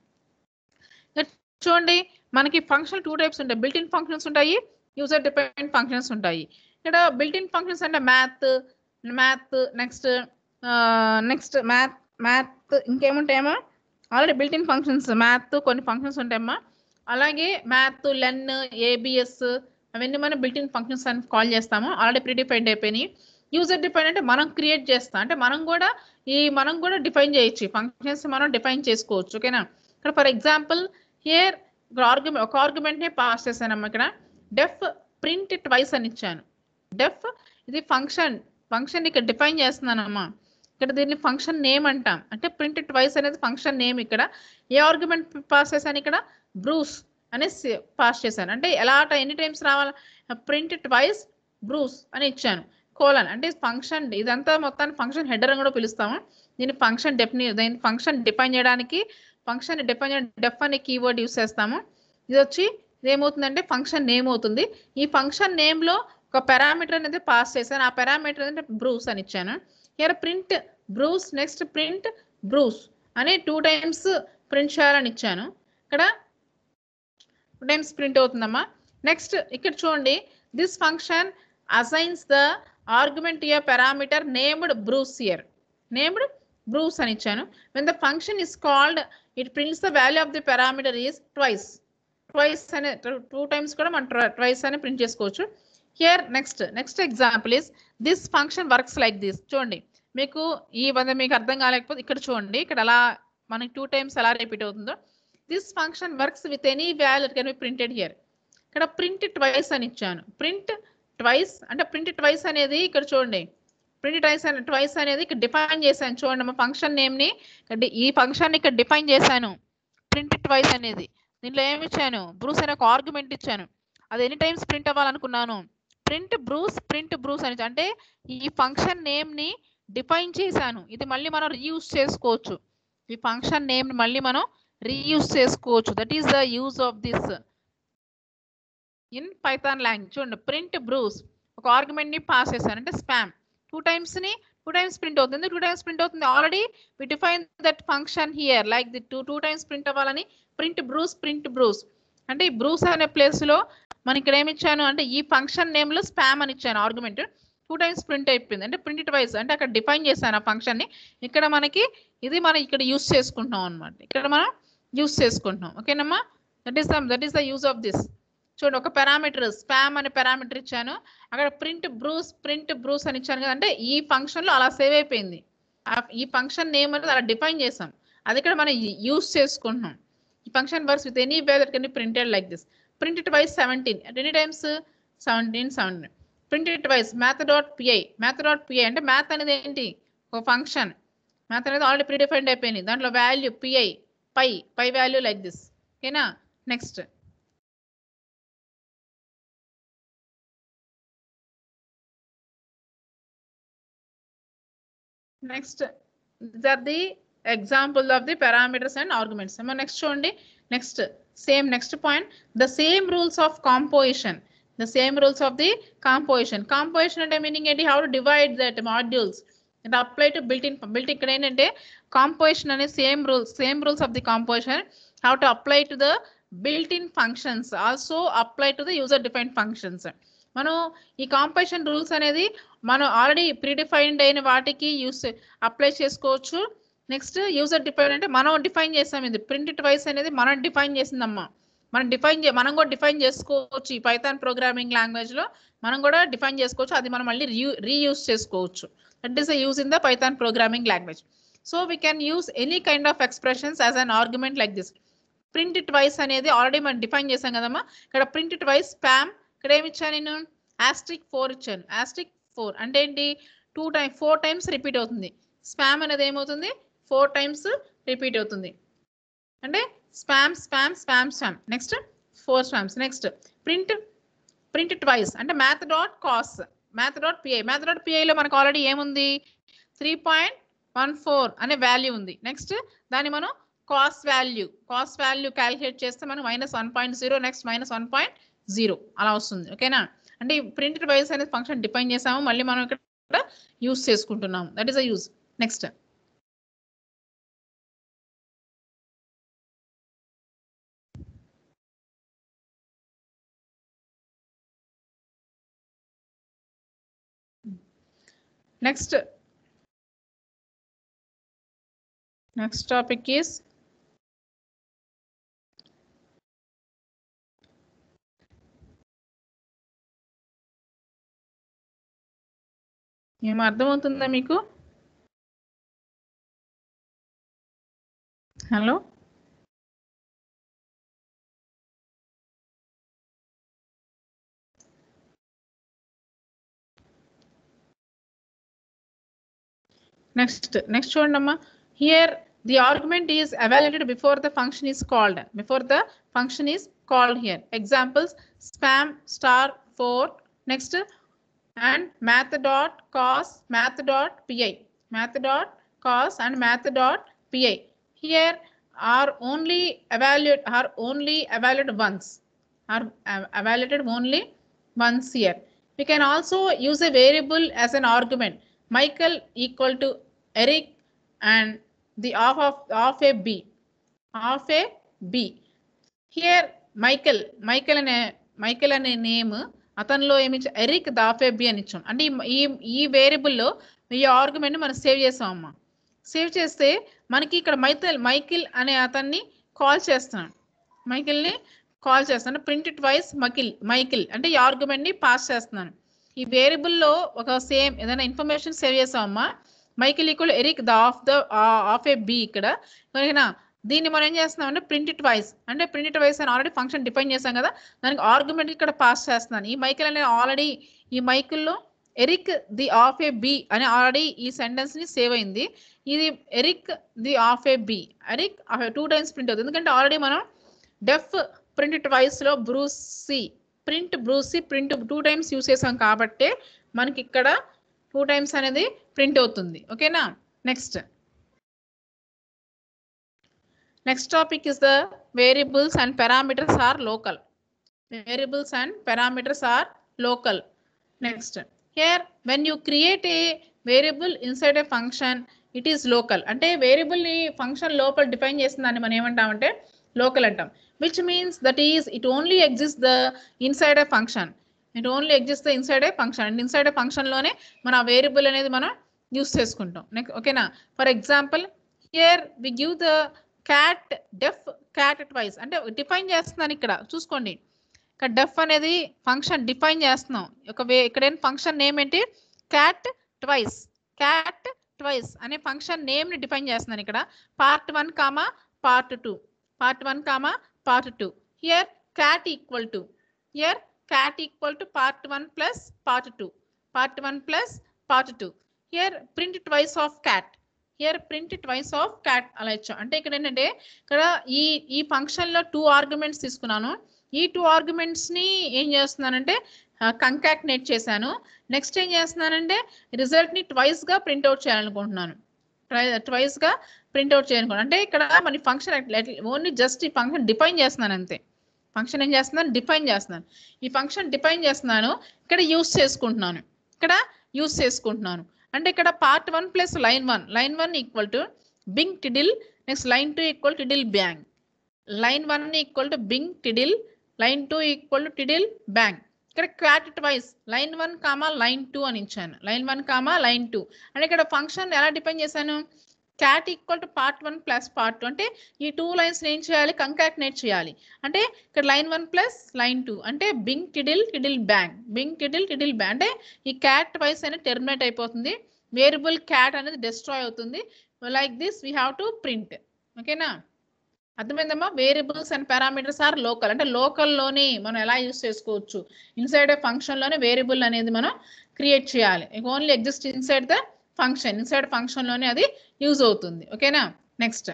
చూడండి మనకి function two types ఉంటాయి built in functions ఉంటాయి user dependent functions ఉంటాయి ఇక్కడ built in functions అంటే math math next next math math ఇంకేముంటాయమ్మా already built in functions math కొన్ని functions ఉంటాయమ్మా అలాగే మ్యాథ్ లెన్ ఏబిఎస్ అవన్నీ మనం బిల్ట్ ఇన్ ఫంక్షన్స్ అని కాల్ చేస్తాము ఆల్రెడీ ప్రీడిఫైన్డ్ అయిపోయినాయి యూజర్ డిఫైన్ అంటే మనం క్రియేట్ చేస్తాం అంటే మనం కూడా ఈ మనం కూడా డిఫైన్ చేయొచ్చు ఫంక్షన్స్ మనం డిఫైన్ చేసుకోవచ్చు ఓకేనా ఇక్కడ ఫర్ ఎగ్జాంపుల్ హియర్ ఆర్గ్యుమెంట్ ఒక ఆర్గ్యుమెంట్ నే పాస్ చేశానమ్మా ఇక్కడ డెఫ్ ప్రింట్ ట్వైస్ అని ఇచ్చాను డెఫ్ ఇది ఫంక్షన్ ఫంక్షన్ ఇక్కడ డిఫైన్ చేస్తున్నానమ్మా ఇక్కడ దీన్ని ఫంక్షన్ నేమ్ అంటాం అంటే ప్రింట్ ట్వైస్ అనేది ఫంక్షన్ నేమ్ ఇక్కడ ఏ ఆర్గ్యుమెంట్ పాస్ చేశాను ఇక్కడ బ్రూస్ అనేసి పాస్ చేశాను అంటే ఎలా ఎన్ని టైమ్స్ రావాలి ప్రింట్ ట్వైస్ బ్రూస్ అని ఇచ్చాను కోలన్ అంటే ఫంక్షన్ ఇదంతా మొత్తాన్ని ఫంక్షన్ హెడర్ అని కూడా పిలుస్తాము దీన్ని ఫంక్షన్ డెఫిని దీని ఫంక్షన్ డిఫైన్ చేయడానికి ఫంక్షన్ డిఫైన్ డెఫ్ అనే కీవర్డ్ యూస్ చేస్తాము ఇది వచ్చి ఇది ఏమవుతుందంటే ఫంక్షన్ నేమ్ అవుతుంది ఈ ఫంక్షన్ నేమ్ లో ఒక పారామీటర్ అనేది పాస్ చేశాను ఆ పారామీటర్ అంటే బ్రూస్ అని ఇచ్చాను here print Bruce next print Bruce అని టూ టైమ్స్ ప్రింట్ చేయాలని ఇచ్చాను ఇక్కడ టూ టైమ్స్ ప్రింట్ అవుతుందమ్మా నెక్స్ట్ ఇక్కడ చూడండి this function assigns the argument here parameter named Bruce here named Bruce అని ఇచ్చాను when the function is called it prints the value of the parameter is twice twice అనే two times కూడా మనం twice అని print చేసుకోవచ్చు here next next example is this function works like this చూడండి మీకు ఈ వంద మీకు అర్థం కాలేకపోతే ఇక్కడ చూడండి ఇక్కడ అలా మనకి టూ టైమ్స్ ఎలా రిపీట్ అవుతుందో this function works with any value can be printed here ఇక్కడ ప్రింట్ ట్వైస్ అని ఇచ్చాను ప్రింట్ ట్వైస్ అంటే ప్రింట్ ట్వైస్ అనేది ఇక్కడ చూడండి ప్రింట్ ట్వైస్ అని ట్వైస్ అనేది ఇక్కడ డిఫైన్ చేశాను చూడండి మా ఫంక్షన్ నేమ్ని ఈ ఫంక్షన్ ఇక్కడ డిఫైన్ చేశాను ప్రింట్ ట్వైస్ అనేది దీంట్లో ఏమి ఇచ్చాను బ్రూస్ అనే ఒక ఆర్గ్యుమెంట్ ఇచ్చాను అది ఎన్ని టైమ్స్ ప్రింట్ అవ్వాలనుకున్నాను ప్రింట్ బ్రూస్ ప్రింట్ బ్రూస్ అని అంటే ఈ ఫంక్షన్ నేమ్ని డిఫైన్ చేశాను ఇది మళ్ళీ మనం రీయూజ్ చేసుకోవచ్చు ఈ ఫంక్షన్ నేమ్ని మళ్ళీ మనం రీయూజ్ చేసుకోవచ్చు that is the use of this in Python language చూడండి ప్రింట్ బ్రూస్ ఒక ఆర్గ్యుమెంట్ ని పాస్ చేశాను అంటే స్పామ్ టూ టైమ్స్ ని టూ టైమ్స్ ప్రింట్ అవుతుంది టూ టైమ్స్ ప్రింట్ అవుతుంది already we define that function here like the two two times print అవ్వాలని print Bruce print Bruce అంటే ఈ బ్రూస్ అనే ప్లేస్ లో మనం ఇక్కడ ఏమి ఇచ్చాను అంటే ఈ ఫంక్షన్ నేమ్ లో స్పామ్ అని ఇచ్చాను ఆర్గ్యుమెంట్ టూ టైమ్స్ ప్రింట్ అయిపోయింది అంటే ప్రింట్ వైజ్ అంటే అక్కడ డిఫైన్ చేశాను ఆ ఫంక్షన్ ని ఇక్కడ మనకి ఇది మనం ఇక్కడ యూస్ చేసుకుంటున్నాం అనమాట ఇక్కడ మనం యూస్ చేసుకుంటున్నాం ఓకేనమ్మా that is the that is the use of this చూడండి ఒక పారామీటర్ స్పామ్ అనే పారామీటర్ ఇచ్చాను అక్కడ ప్రింట్ బ్రూస్ ప్రింట్ బ్రూస్ అని ఇచ్చాను కదా అంటే ఈ ఫంక్షన్ లో అలా సేవ్ అయిపోయింది ఈ ఫంక్షన్ నేమ్ అనేది అలా డిఫైన్ చేసాం అది ఇక్కడ మనం యూస్ చేసుకుంటున్నాం ఈ function works with any way that can be printed like this print it twice seventeen any times seventeen seventeen print it twice math dot pi math dot pi అంటే math అనేది ఏంటి ఒక ఫంక్షన్ మ్యాథ్ అనేది already predefined అయిపోయింది దాంట్లో value pi pi pi value like this ఓకేనా next next these are the example of the parameters and arguments అమ్మ next చూడండి next same next point the same rules of composition the same rules of the composition composition అంటే meaning ఏంటి how to divide that modules it apply to built in built ఇక్కడ ఏంటంటే composition అనే same rules same rules of the composition how to apply to the built in functions also apply to the user defined functions మనం ఈ composition rules అనేది మనం already predefined అయిన వాటికి use apply చేసుకోవచ్చు నెక్స్ట్ యూజర్ డిఫైన్ అంటే మనం define చేసాం ఇది ప్రింట్ వైస్ అనేది మనం డిఫైన్ చేసిందమ్మా మనం డిఫైన్ మనం కూడా డిఫైన్ చేసుకోవచ్చు ఈ పైథాన్ ప్రోగ్రామింగ్ లాంగ్వేజ్ లో మనం కూడా డిఫైన్ చేసుకోవచ్చు అది మనం మళ్ళీ రీయూజ్ చేసుకోవచ్చు that is use in the Python programming language so we can use any kind of expressions as an argument like this print it twice అనేది ఆల్రెడీ మనం డిఫైన్ చేసాం కదమ్మా ఇక్కడ ప్రింట్ ఇట్ వైస్ స్పామ్ ఇక్కడ ఏమి ఇచ్చాను నేను ఆస్ట్రిక్ ఫోర్ ఇచ్చాను ఆస్ట్రిక్ ఫోర్ అంటే ఏంటి two time four times repeat అవుతుంది స్పామ్ అనేది ఏమవుతుంది ఫోర్ టైమ్స్ రిపీట్ అవుతుంది అంటే spam spam spam spam next four spams next print print twice అంటే math dot cos math dot pi math dot పిఐలో మనకు ఆల్రెడీ ఏముంది త్రీ పాయింట్ వన్ ఫోర్ అనే వాల్యూ ఉంది నెక్స్ట్ దాన్ని మనం cos value cos value calculate చేస్తే మనం minus one point zero next minus one point zero అలా వస్తుంది ఓకేనా అంటే ఈ ప్రింటెడ్ వైస్ అనేది ఫంక్షన్ డిఫైన్ చేసాము మళ్ళీ మనం ఇక్కడ యూస్ చేసుకుంటున్నాము that is a use next next next topic is ఏం అర్థమవుతుందా మీకు హలో నెక్స్ట్ నెక్స్ట్ చూడండి అమ్మా here the argument is evaluated before the function is called before the function is called here examples spam star four next and math dot cos math dot pi math dot cos and math dot pi here are only evaluate are only evaluated once are uh, evaluated only once here we can also use a variable as an argument michael equal to eric and the of of of a b of a b here michael michael అనే Michael అనే name అతనిలో ఏమి ఇచ్చా- Eric దాఫెబి అని ఇచ్చాం అంటే ఈ- ఈ ఈ వేరియబుల్లో ఈ ఆర్గ్యుమెంట్ మనం సేవ్ చేసాం అమ్మా సేవ్ చేస్తే మనకి ఇక్కడ మైతల్ మైకిల్ అనే అతన్ని కాల్ చేస్తున్నాను మైకిల్ని కాల్ చేస్తాను print it twice Michael Michael అంటే ఈ ఆర్గ్యుమెంట్ని పాస్ చేస్తున్నాను ఈ వేరియబుల్లో ఒక సేమ్ ఏదైనా ఇన్ఫర్మేషన్ సేవ్ చేసామమ్మా Michael equal Eric the half the half a bee ఇక్కడ ఓకేనా దీన్ని మనం ఏం చేస్తున్నాం అంటే ప్రింట్ ఇట్ వైస్ అంటే ప్రింట్ ఇట్ వైస్ అని ఆల్రెడీ ఫంక్షన్ డిఫైన్ చేసాం కదా దానికి ఆర్గ్యుమెంట్ ఇక్కడ పాస్ చేస్తున్నాను ఈ మైకిల్ అనేది ఆల్రెడీ ఈ మైకిల్లో Eric the half a bee అని ఆల్రెడీ ఈ సెంటెన్స్ ని సేవ్ అయింది ఇది Eric the half a bee Eric two times print అవుతుంది ఎందుకంటే ఆల్రెడీ మనం డెఫ్ ప్రింట్ ఇట్ వైస్ లో bruce print bruce print two times use చేసాం కాబట్టి మనకి ఇక్కడ టూ టైమ్స్ అనేది ప్రింట్ అవుతుంది ఓకేనా next next topic is the variables and parameters are local variables and parameters are local. Next, here when you create a variable inside a function, it is local. అంటే variable ని function లోపల define చేసిన దాన్ని మనం ఏమంటామంటే local అంటాం which means that is it only exist the inside a function it only exist the inside a function and inside a function లోనే మన ఆ వేరియబుల్ అనేది మనం యూస్ చేసుకుంటాం నెక్స్ట్ ఓకేనా for example here we give the cat def cat twice అంటే define చేస్తున్నాను ఇక్కడ చూసుకోండి ఇక్కడ డెఫ్ అనేది ఫంక్షన్ డిఫైన్ చేస్తున్నాం ఒక వే ఇక్కడ ఏం ఫంక్షన్ నేమ్ ఏంటి క్యాట్ ట్వైస్ క్యాట్ ట్వైస్ అనే ఫంక్షన్ నేమ్ ని డిఫైన్ చేస్తున్నాను ఇక్కడ part one comma part two part one comma part two here cat equal to here cat equal to part one plus part two part one plus part two here print twice of cat here print twice of cat అలా ఇచ్చాం అంటే ఇక్కడ ఏంటంటే ఇక్కడ ఈ ఈ function లో two arguments తీసుకున్నాను ఈ టూ ఆర్గ్యుమెంట్స్ ని ఏం చేస్తున్నానంటే కంకాక్నేట్ చేశాను నెక్స్ట్ ఏం చేస్తున్నానంటే రిజల్ట్ ని ట్వైస్ గా ప్రింట్అవుట్ చేయాలనుకుంటున్నాను ట్వైస్ గా ప్రింట్అవుట్ చేయాలనుకుంటున్నాను అంటే ఇక్కడ మన ఫంక్షన్ ఓన్లీ జస్ట్ ఈ ఫంక్షన్ డిఫైన్ చేస్తున్నాను అంతే ఫంక్షన్ ఏం చేస్తున్నాను డిఫైన్ చేస్తున్నాను ఈ ఫంక్షన్ డిఫైన్ చేస్తున్నాను ఇక్కడ యూస్ చేసుకుంటున్నాను ఇక్కడ యూస్ చేసుకుంటున్నాను అంటే ఇక్కడ part one plus line one line one equal to bing tiddle next line two equal tiddle bang line one equal to bing tiddle line two equal to tiddle bang ఇక్కడ cat twice line one comma line two అని ఇచ్చాను line one comma line two అంటే ఇక్కడ function ఎలా define చేశాను cat equal to part one plus part two అంటే ఈ two lines ఏం చేయాలి కంకాక్నేట్ చేయాలి అంటే ఇక్కడ line one plus line two అంటే bing tiddle tiddle bang bing tiddle tiddle bang అంటే ఈ క్యాట్ వైస్ అనేది టెర్మినేట్ అయిపోతుంది వేరియబుల్ క్యాట్ అనేది డిస్ట్రాయ్ అవుతుంది like this we have to print ఓకేనా అర్థమైందమ్మా variables and parameters are local అంటే లోకల్లోనే మనం ఎలా యూస్ చేసుకోవచ్చు ఇన్సైడ్ ఫంక్షన్లోనే వేరియబుల్ అనేది మనం క్రియేట్ చేయాలి only exist inside the function inside ఫంక్షన్లోనే అది యూజ్ అవుతుంది ఓకేనా నెక్స్ట్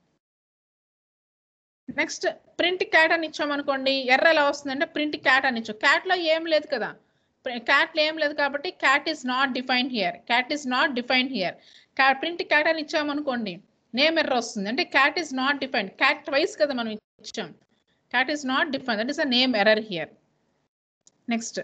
నెక్స్ట్ ప్రింట్ క్యాట్ అని ఇచ్చామనుకోండి ఎర్ర ఎలా వస్తుందంటే ప్రింట్ క్యాట్ అని ఇచ్చాం క్యాట్లో ఏం లేదు కదా క్యాట్లో ఏం లేదు కాబట్టి cat is not define here cat is not define here print cat అని ఇచ్చామనుకోండి నేమ్ ఎర్ర వస్తుంది అంటే cat is not defined cat twice కదా మనం ఇచ్చాం cat is not define that is a name error here next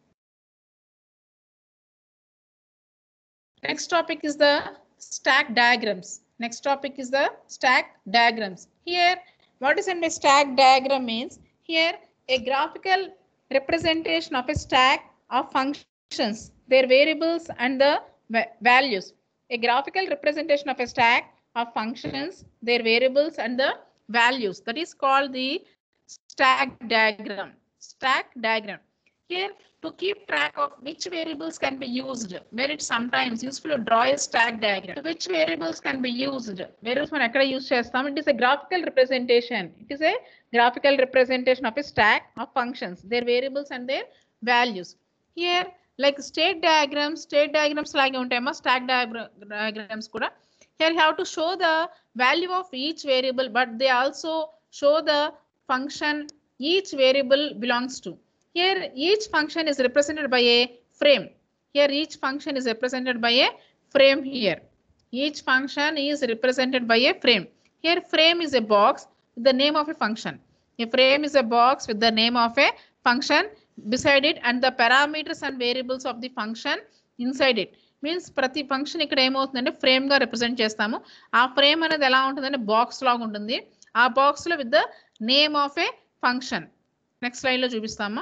Next topic is the stack diagrams. Next topic is the stack diagrams. Here, what is in a stack diagram means here a graphical representation of a stack of functions, their variables and the va- values. A graphical representation of a stack of functions, their variables and the values. That is called the stack diagram. Stack diagram. Here, to keep track of which variables can be used, where it's sometimes useful to draw a stack diagram. Which variables can be used? Variables మనం ఎక్కడ use చేస్తాం it is a graphical representation it is a graphical representation of a stack of functions their variables and their values here like state diagrams state diagrams లాగే ఉంటాయమ్మా stack diagrams కూడా here you have to show the value of each variable but they also show the function each variable belongs to here each function is represented by a frame here each function is represented by a frame here each function is represented by a frame here frame is a box with the name of a function a frame is a box with the name of a function beside it and the parameters and variables of the function inside it means ప్రతి function ఇక్కడ ఏమవుతుందంటే frame గా represent చేస్తాము ఆ frame అనేది ఎలా ఉంటుందంటే box లాగా ఉంటుంది ఆ బాక్స్ లో with the name of a function next slide లో చూపిస్తామా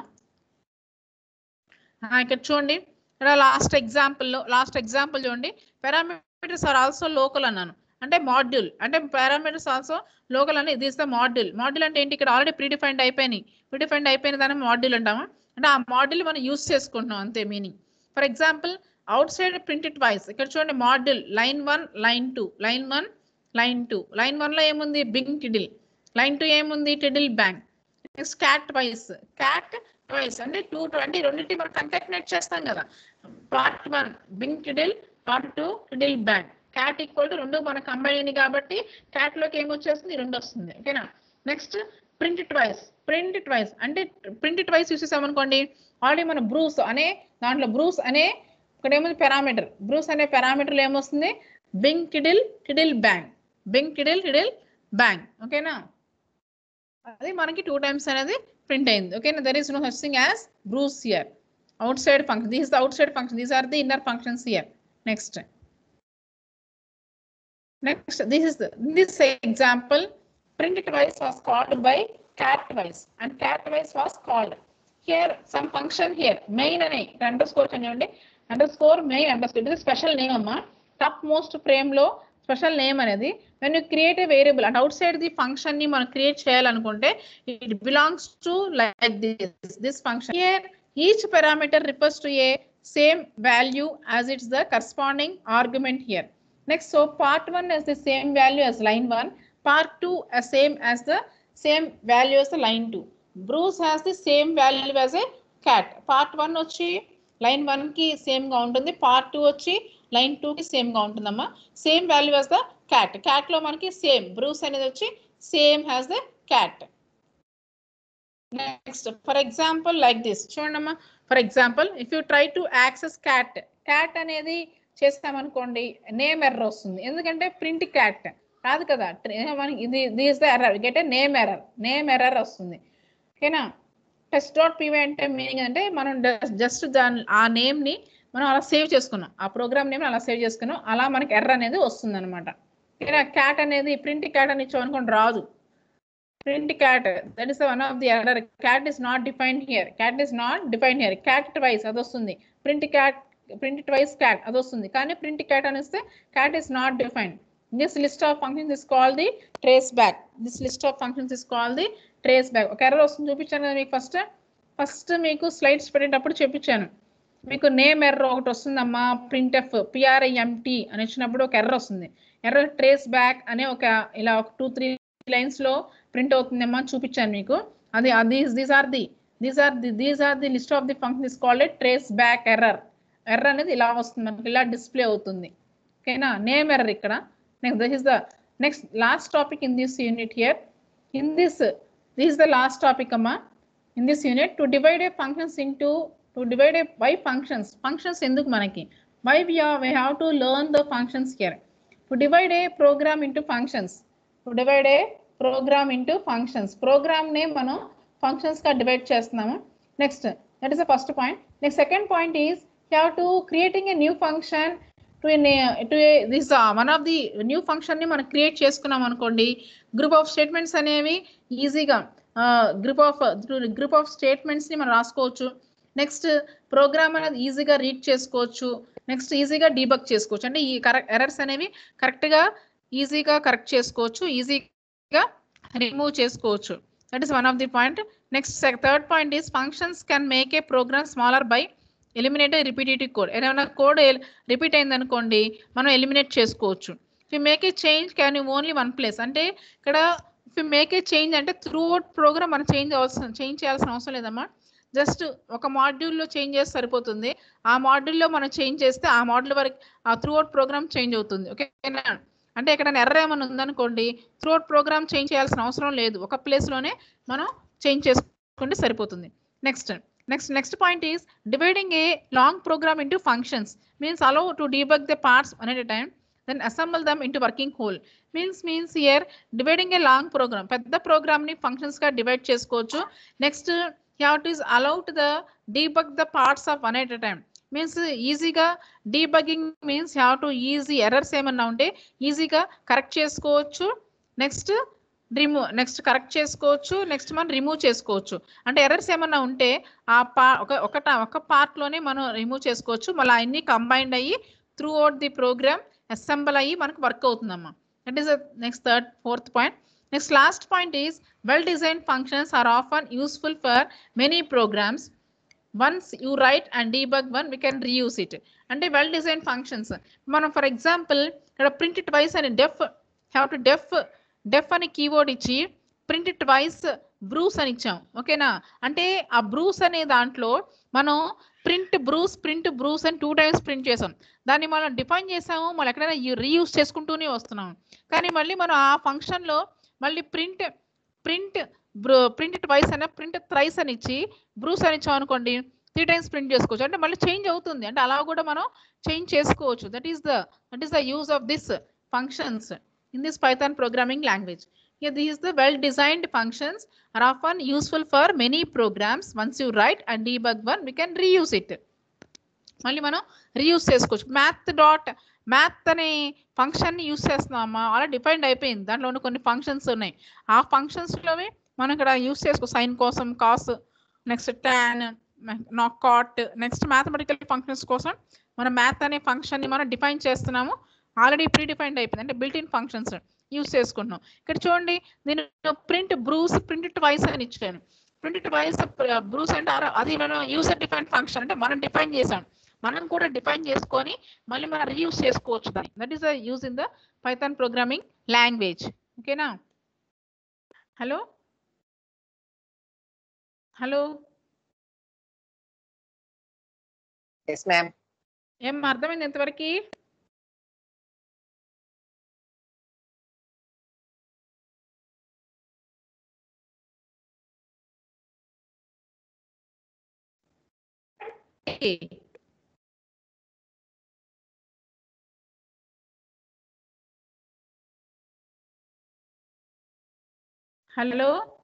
ఆ, ఇక్కడ చూడండి ఇక్కడ లాస్ట్ ఎగ్జాంపుల్లో లాస్ట్ ఎగ్జాంపుల్ చూడండి పారామీటర్స్ ఆర్ ఆల్సో లోకల్ అన్నాను అంటే మాడ్యూల్ అంటే పారామీటర్స్ ఆల్సో లోకల్ అని దిస్ ద మాడ్యూల్ మాడ్యూల్ అంటే ఏంటి ఇక్కడ ఆల్రెడీ ప్రీడిఫైన్డ్ అయిపోయినాయి ప్రీడిఫైన్డ్ అయిపోయిన దాన్ని మాడ్యూల్ అంటామా అంటే ఆ మాడ్యూల్ మనం యూస్ చేసుకుంటున్నాం అంతే meaning for example outside printed twice ఇక్కడ చూడండి module line one line two line one line two line one లో ఏముంది బింగ్ టిడిల్ లైన్ టూ ఏముంది tiddle bang next cat twice cat twice అంటే two twenty రెండింటి మనం concatenate చేస్తాం కదా part one bing tiddle part two tiddle bang cat equal to రెండు మన కంబైన్ అయింది కాబట్టి క్యాట్ లోకి ఏమొచ్చేస్తుంది రెండు వస్తుంది ఓకేనా next print twice print twice అంటే ప్రింట్ ట్వైస్ చూసేసామనుకోండి ఆల్రెడీ మన బ్రూస్ అనే దాంట్లో బ్రూస్ అనే ఇక్కడ ఏముంది పారామీటర్ బ్రూస్ అనే పారామీటర్లో ఏమొస్తుంది bing tiddle tiddle bang bing tiddle tiddle bang ఓకేనా అది మనకి టూ టైమ్స్ అనేది ప్రింట్ అయింది ఓకేనా there is no such thing as bruce here outside function these the outside function these are the inner functions here next Next, this is the, in this example, print twice was called by cat twice and cat twice was called. Here, some function here, main అనే underscore చదవండి underscore main underscore ఇది special name అమ్మా top most frame లో special name అనేది when you create a variable అంటే outside the function ని మనం create చేయాలనుకుంటే it belongs to like this this function here each parameter refers to a same value as its the corresponding argument here Next, so part 1 has the same value as line 1, part 2 as same as the same value as the line 2. Bruce has the same value as a cat. Part 1 వచ్చి line 1 కి same గా ఉంటుంది part 2 వచ్చి line 2 కి same గా ఉంటుందమ్మా same value as the cat cat లో మనకి సేమ్ బ్రూస్ అనేది వచ్చి same has the cat next for example like this చూడమ్మా for example if you try to access cat cat అనేది చేస్తామనుకోండి నేమ్ ఎర్రర్ వస్తుంది ఎందుకంటే ప్రింట్ క్యాట్ కాదు కదా మనకి ఇది these the error get a name error name error వస్తుంది ఓకేనా టెస్ట్ డాట్ పీవై అంటే మీనింగ్ అంటే మనం జస్ట్ దాని ఆ నేమ్ ని మనం అలా సేవ్ చేసుకున్నాం ఆ ప్రోగ్రామ్ నేమ్ అలా సేవ్ చేసుకున్నాం అలా మనకి ఎర్ర అనేది వస్తుంది అనమాట ఓకేనా క్యాట్ అనేది ప్రింట్ క్యాట్ అని ఇచ్చామనుకోండి రాదు print cat that is the one of the error cat is not defined here cat is not defined here cat twice అది వస్తుంది print cat print twice cat అది వస్తుంది కానీ print cat అనిస్తే cat is not defined this list of functions is call the traceback this list of functions is call the traceback ఒక error వస్తుంది చూపించాను కదా మీకు ఫస్ట్ ఫస్ట్ మీకు స్లైడ్స్ పెట్టేటప్పుడు చూపించాను మీకు నేమ్ ఎర్రర్ ఒకటి వస్తుందమ్మా ప్రింట్ ఎఫ్ పిఆర్ఐఎంటి అని వచ్చినప్పుడు ఒక ఎర్రర్ వస్తుంది ఎర్రర్ ట్రేస్ బ్యాక్ అనే ఒక ఇలా ఒక టూ త్రీ లైన్స్ లో ప్రింట్ అవుతుందమ్మా అని చూపించాను మీకు అది these these are the these are the these are the list of the function is called traceback error error అనేది ఇలా వస్తుంది మనకి ఇలా డిస్ప్లే అవుతుంది ఓకేనా నేమ్ ఎర్రర్ ఇక్కడ next this is the next last topic in this unit here in this this is the last topic అమ్మా in this unit to divide A functions into to divide a by functions functions ఎందుకు మనకి why we we have to learn the functions here to divide a program into functions to divide a program into functions program నే మనం functions గా divide చేస్తున్నాము next that is the first point next second point is have to creating a new function to to this one of the new function ని మనం create చేసుకున్నాం అనుకోండి group of statements అనేవి ఈజీగా group of group of statements ని మనం రాసుకోవచ్చు next programme అనేది ఈజీగా రీడ్ చేసుకోవచ్చు నెక్స్ట్ ఈజీగా డీబక్ చేసుకోవచ్చు అంటే ఈ కరెక్ట్ ఎర్రర్స్ అనేవి కరెక్ట్గా ఈజీగా కరెక్ట్ చేసుకోవచ్చు ఈజీగా రిమూవ్ చేసుకోవచ్చు that is one of the point next third point is functions can make a program smaller by eliminate repetitive code ఏదైనా కోడ్ రిపీట్ అయింది అనుకోండి మనం ఎలిమినేట్ చేసుకోవచ్చు if make a change can you only one place అంటే ఇక్కడ if make a change అంటే throughout program మనం change అవ్వాల్సిన చేంజ్ చేయాల్సిన అవసరం లేదమ్మా జస్ట్ ఒక మాడ్యూల్లో చేంజ్ చేస్తే సరిపోతుంది ఆ మాడ్యూల్లో మనం చేంజ్ చేస్తే ఆ మాడ్యూల్ వరకు ఆ త్రూ అవుట్ ప్రోగ్రామ్ చేంజ్ అవుతుంది ఓకేనా అంటే ఎక్కడైనా ఎర్ర ఏమైనా ఉందనుకోండి త్రూ అవుట్ ప్రోగ్రామ్ చేంజ్ చేయాల్సిన అవసరం లేదు ఒక ప్లేస్లోనే మనం చేంజ్ చేసుకుంటే సరిపోతుంది next next next point is dividing a long program into functions means allow to debug the parts one at time then assemble them into working whole means means here dividing a long program పెద్ద ప్రోగ్రామ్ని ఫంక్షన్స్గా divide చేసుకోవచ్చు next have to is allowed the debug the parts of one at a time means ఈజీగా debugging means have to easy errors ఏమన్నా ఉంటే ఈజీగా correct చేసుకోవచ్చు next remove next correct చేసుకోవచ్చు నెక్స్ట్ మనం రిమూవ్ చేసుకోవచ్చు అంటే ఎర్రర్స్ ఏమన్నా ఉంటే ఆ పా ఒక ఒకట ఒక పార్ట్లోనే మనం రిమూవ్ చేసుకోవచ్చు మళ్ళీ అన్ని కంబైన్డ్ అయ్యి throughout the program assemble అయ్యి మనకు వర్క్ అవుతుందమ్మా that is next third fourth point next last point is well design functions are often useful for many programs once you write and debug one we can reuse it అంటే well design functions మనం for example ఇక్కడ print twice అని def have to డెఫ్ డెఫ్ అని keyword ఇచ్చి print twice Bruce అని ఇచ్చాం ఓకేనా అంటే ఆ బ్రూస్ అనే దాంట్లో మనం ప్రింట్ బ్రూస్ ప్రింట్ బ్రూస్ అని టూ టైమ్స్ ప్రింట్ చేసాం దాన్ని మనం డిఫైన్ చేసాము మళ్ళీ ఎక్కడైనా రీయూస్ చేసుకుంటూనే వస్తున్నాం కానీ మళ్ళీ మనం ఆ ఫంక్షన్లో మళ్ళీ ప్రింట్ ప్రింట్ ప్రింట్ ట్వైస్ అనే ప్రింట్ థ్రైస్ అని ఇచ్చి బ్రూస్ అని ఇచ్చాం అనుకోండి త్రీ టైమ్స్ ప్రింట్ చేసుకోవచ్చు అంటే మళ్ళీ చేంజ్ అవుతుంది అంటే అలా కూడా మనం చేంజ్ చేసుకోవచ్చు that is the that is the use of this functions in this Python programming language. Here, these the well-designed functions are often useful for many programs. Once you write and debug one, we can reuse it. మళ్ళీ మనం reuse చేసుకోవచ్చు math dot math అనే ఫంక్షన్ని use చేస్తున్నామా అలా defined అయిపోయింది దాంట్లో ఉన్న కొన్ని ఫంక్షన్స్ ఉన్నాయి ఆ ఫంక్షన్స్లోనే మనం ఇక్కడ యూస్ చేసుకో సైన్ కోసం cos next tan not cot next mathematical functions కోసం మనం మ్యాథ్ అనే ఫంక్షన్ని మనం డిఫైన్ చేస్తున్నాము ఆల్రెడీ ప్రీ డిఫైన్డ్ అయిపోయింది అంటే బిల్ట్ ఇన్ ఫంక్షన్స్ యూస్ చేసుకుంటున్నాం ఇక్కడ చూడండి నేను ప్రింట్ బ్రూస్ ప్రింట్ ట్వైస్ అని ఇచ్చాను ప్రింట్ ట్వైస్ బ్రూస్ అంటే అది మనం యూజర్ డిఫైన్ ఫంక్షన్ అంటే మనం డిఫైన్ చేసాం మనం కూడా డిఫైన్ చేసుకొని మళ్ళీ మనం రీయూస్ చేసుకోవచ్చు దాన్ని that is the use in the Python programming language ఓకేనా హలో హలో ఎస్ మ్యామ్ ఏం అర్థమైంది ఎంతవరకు హలో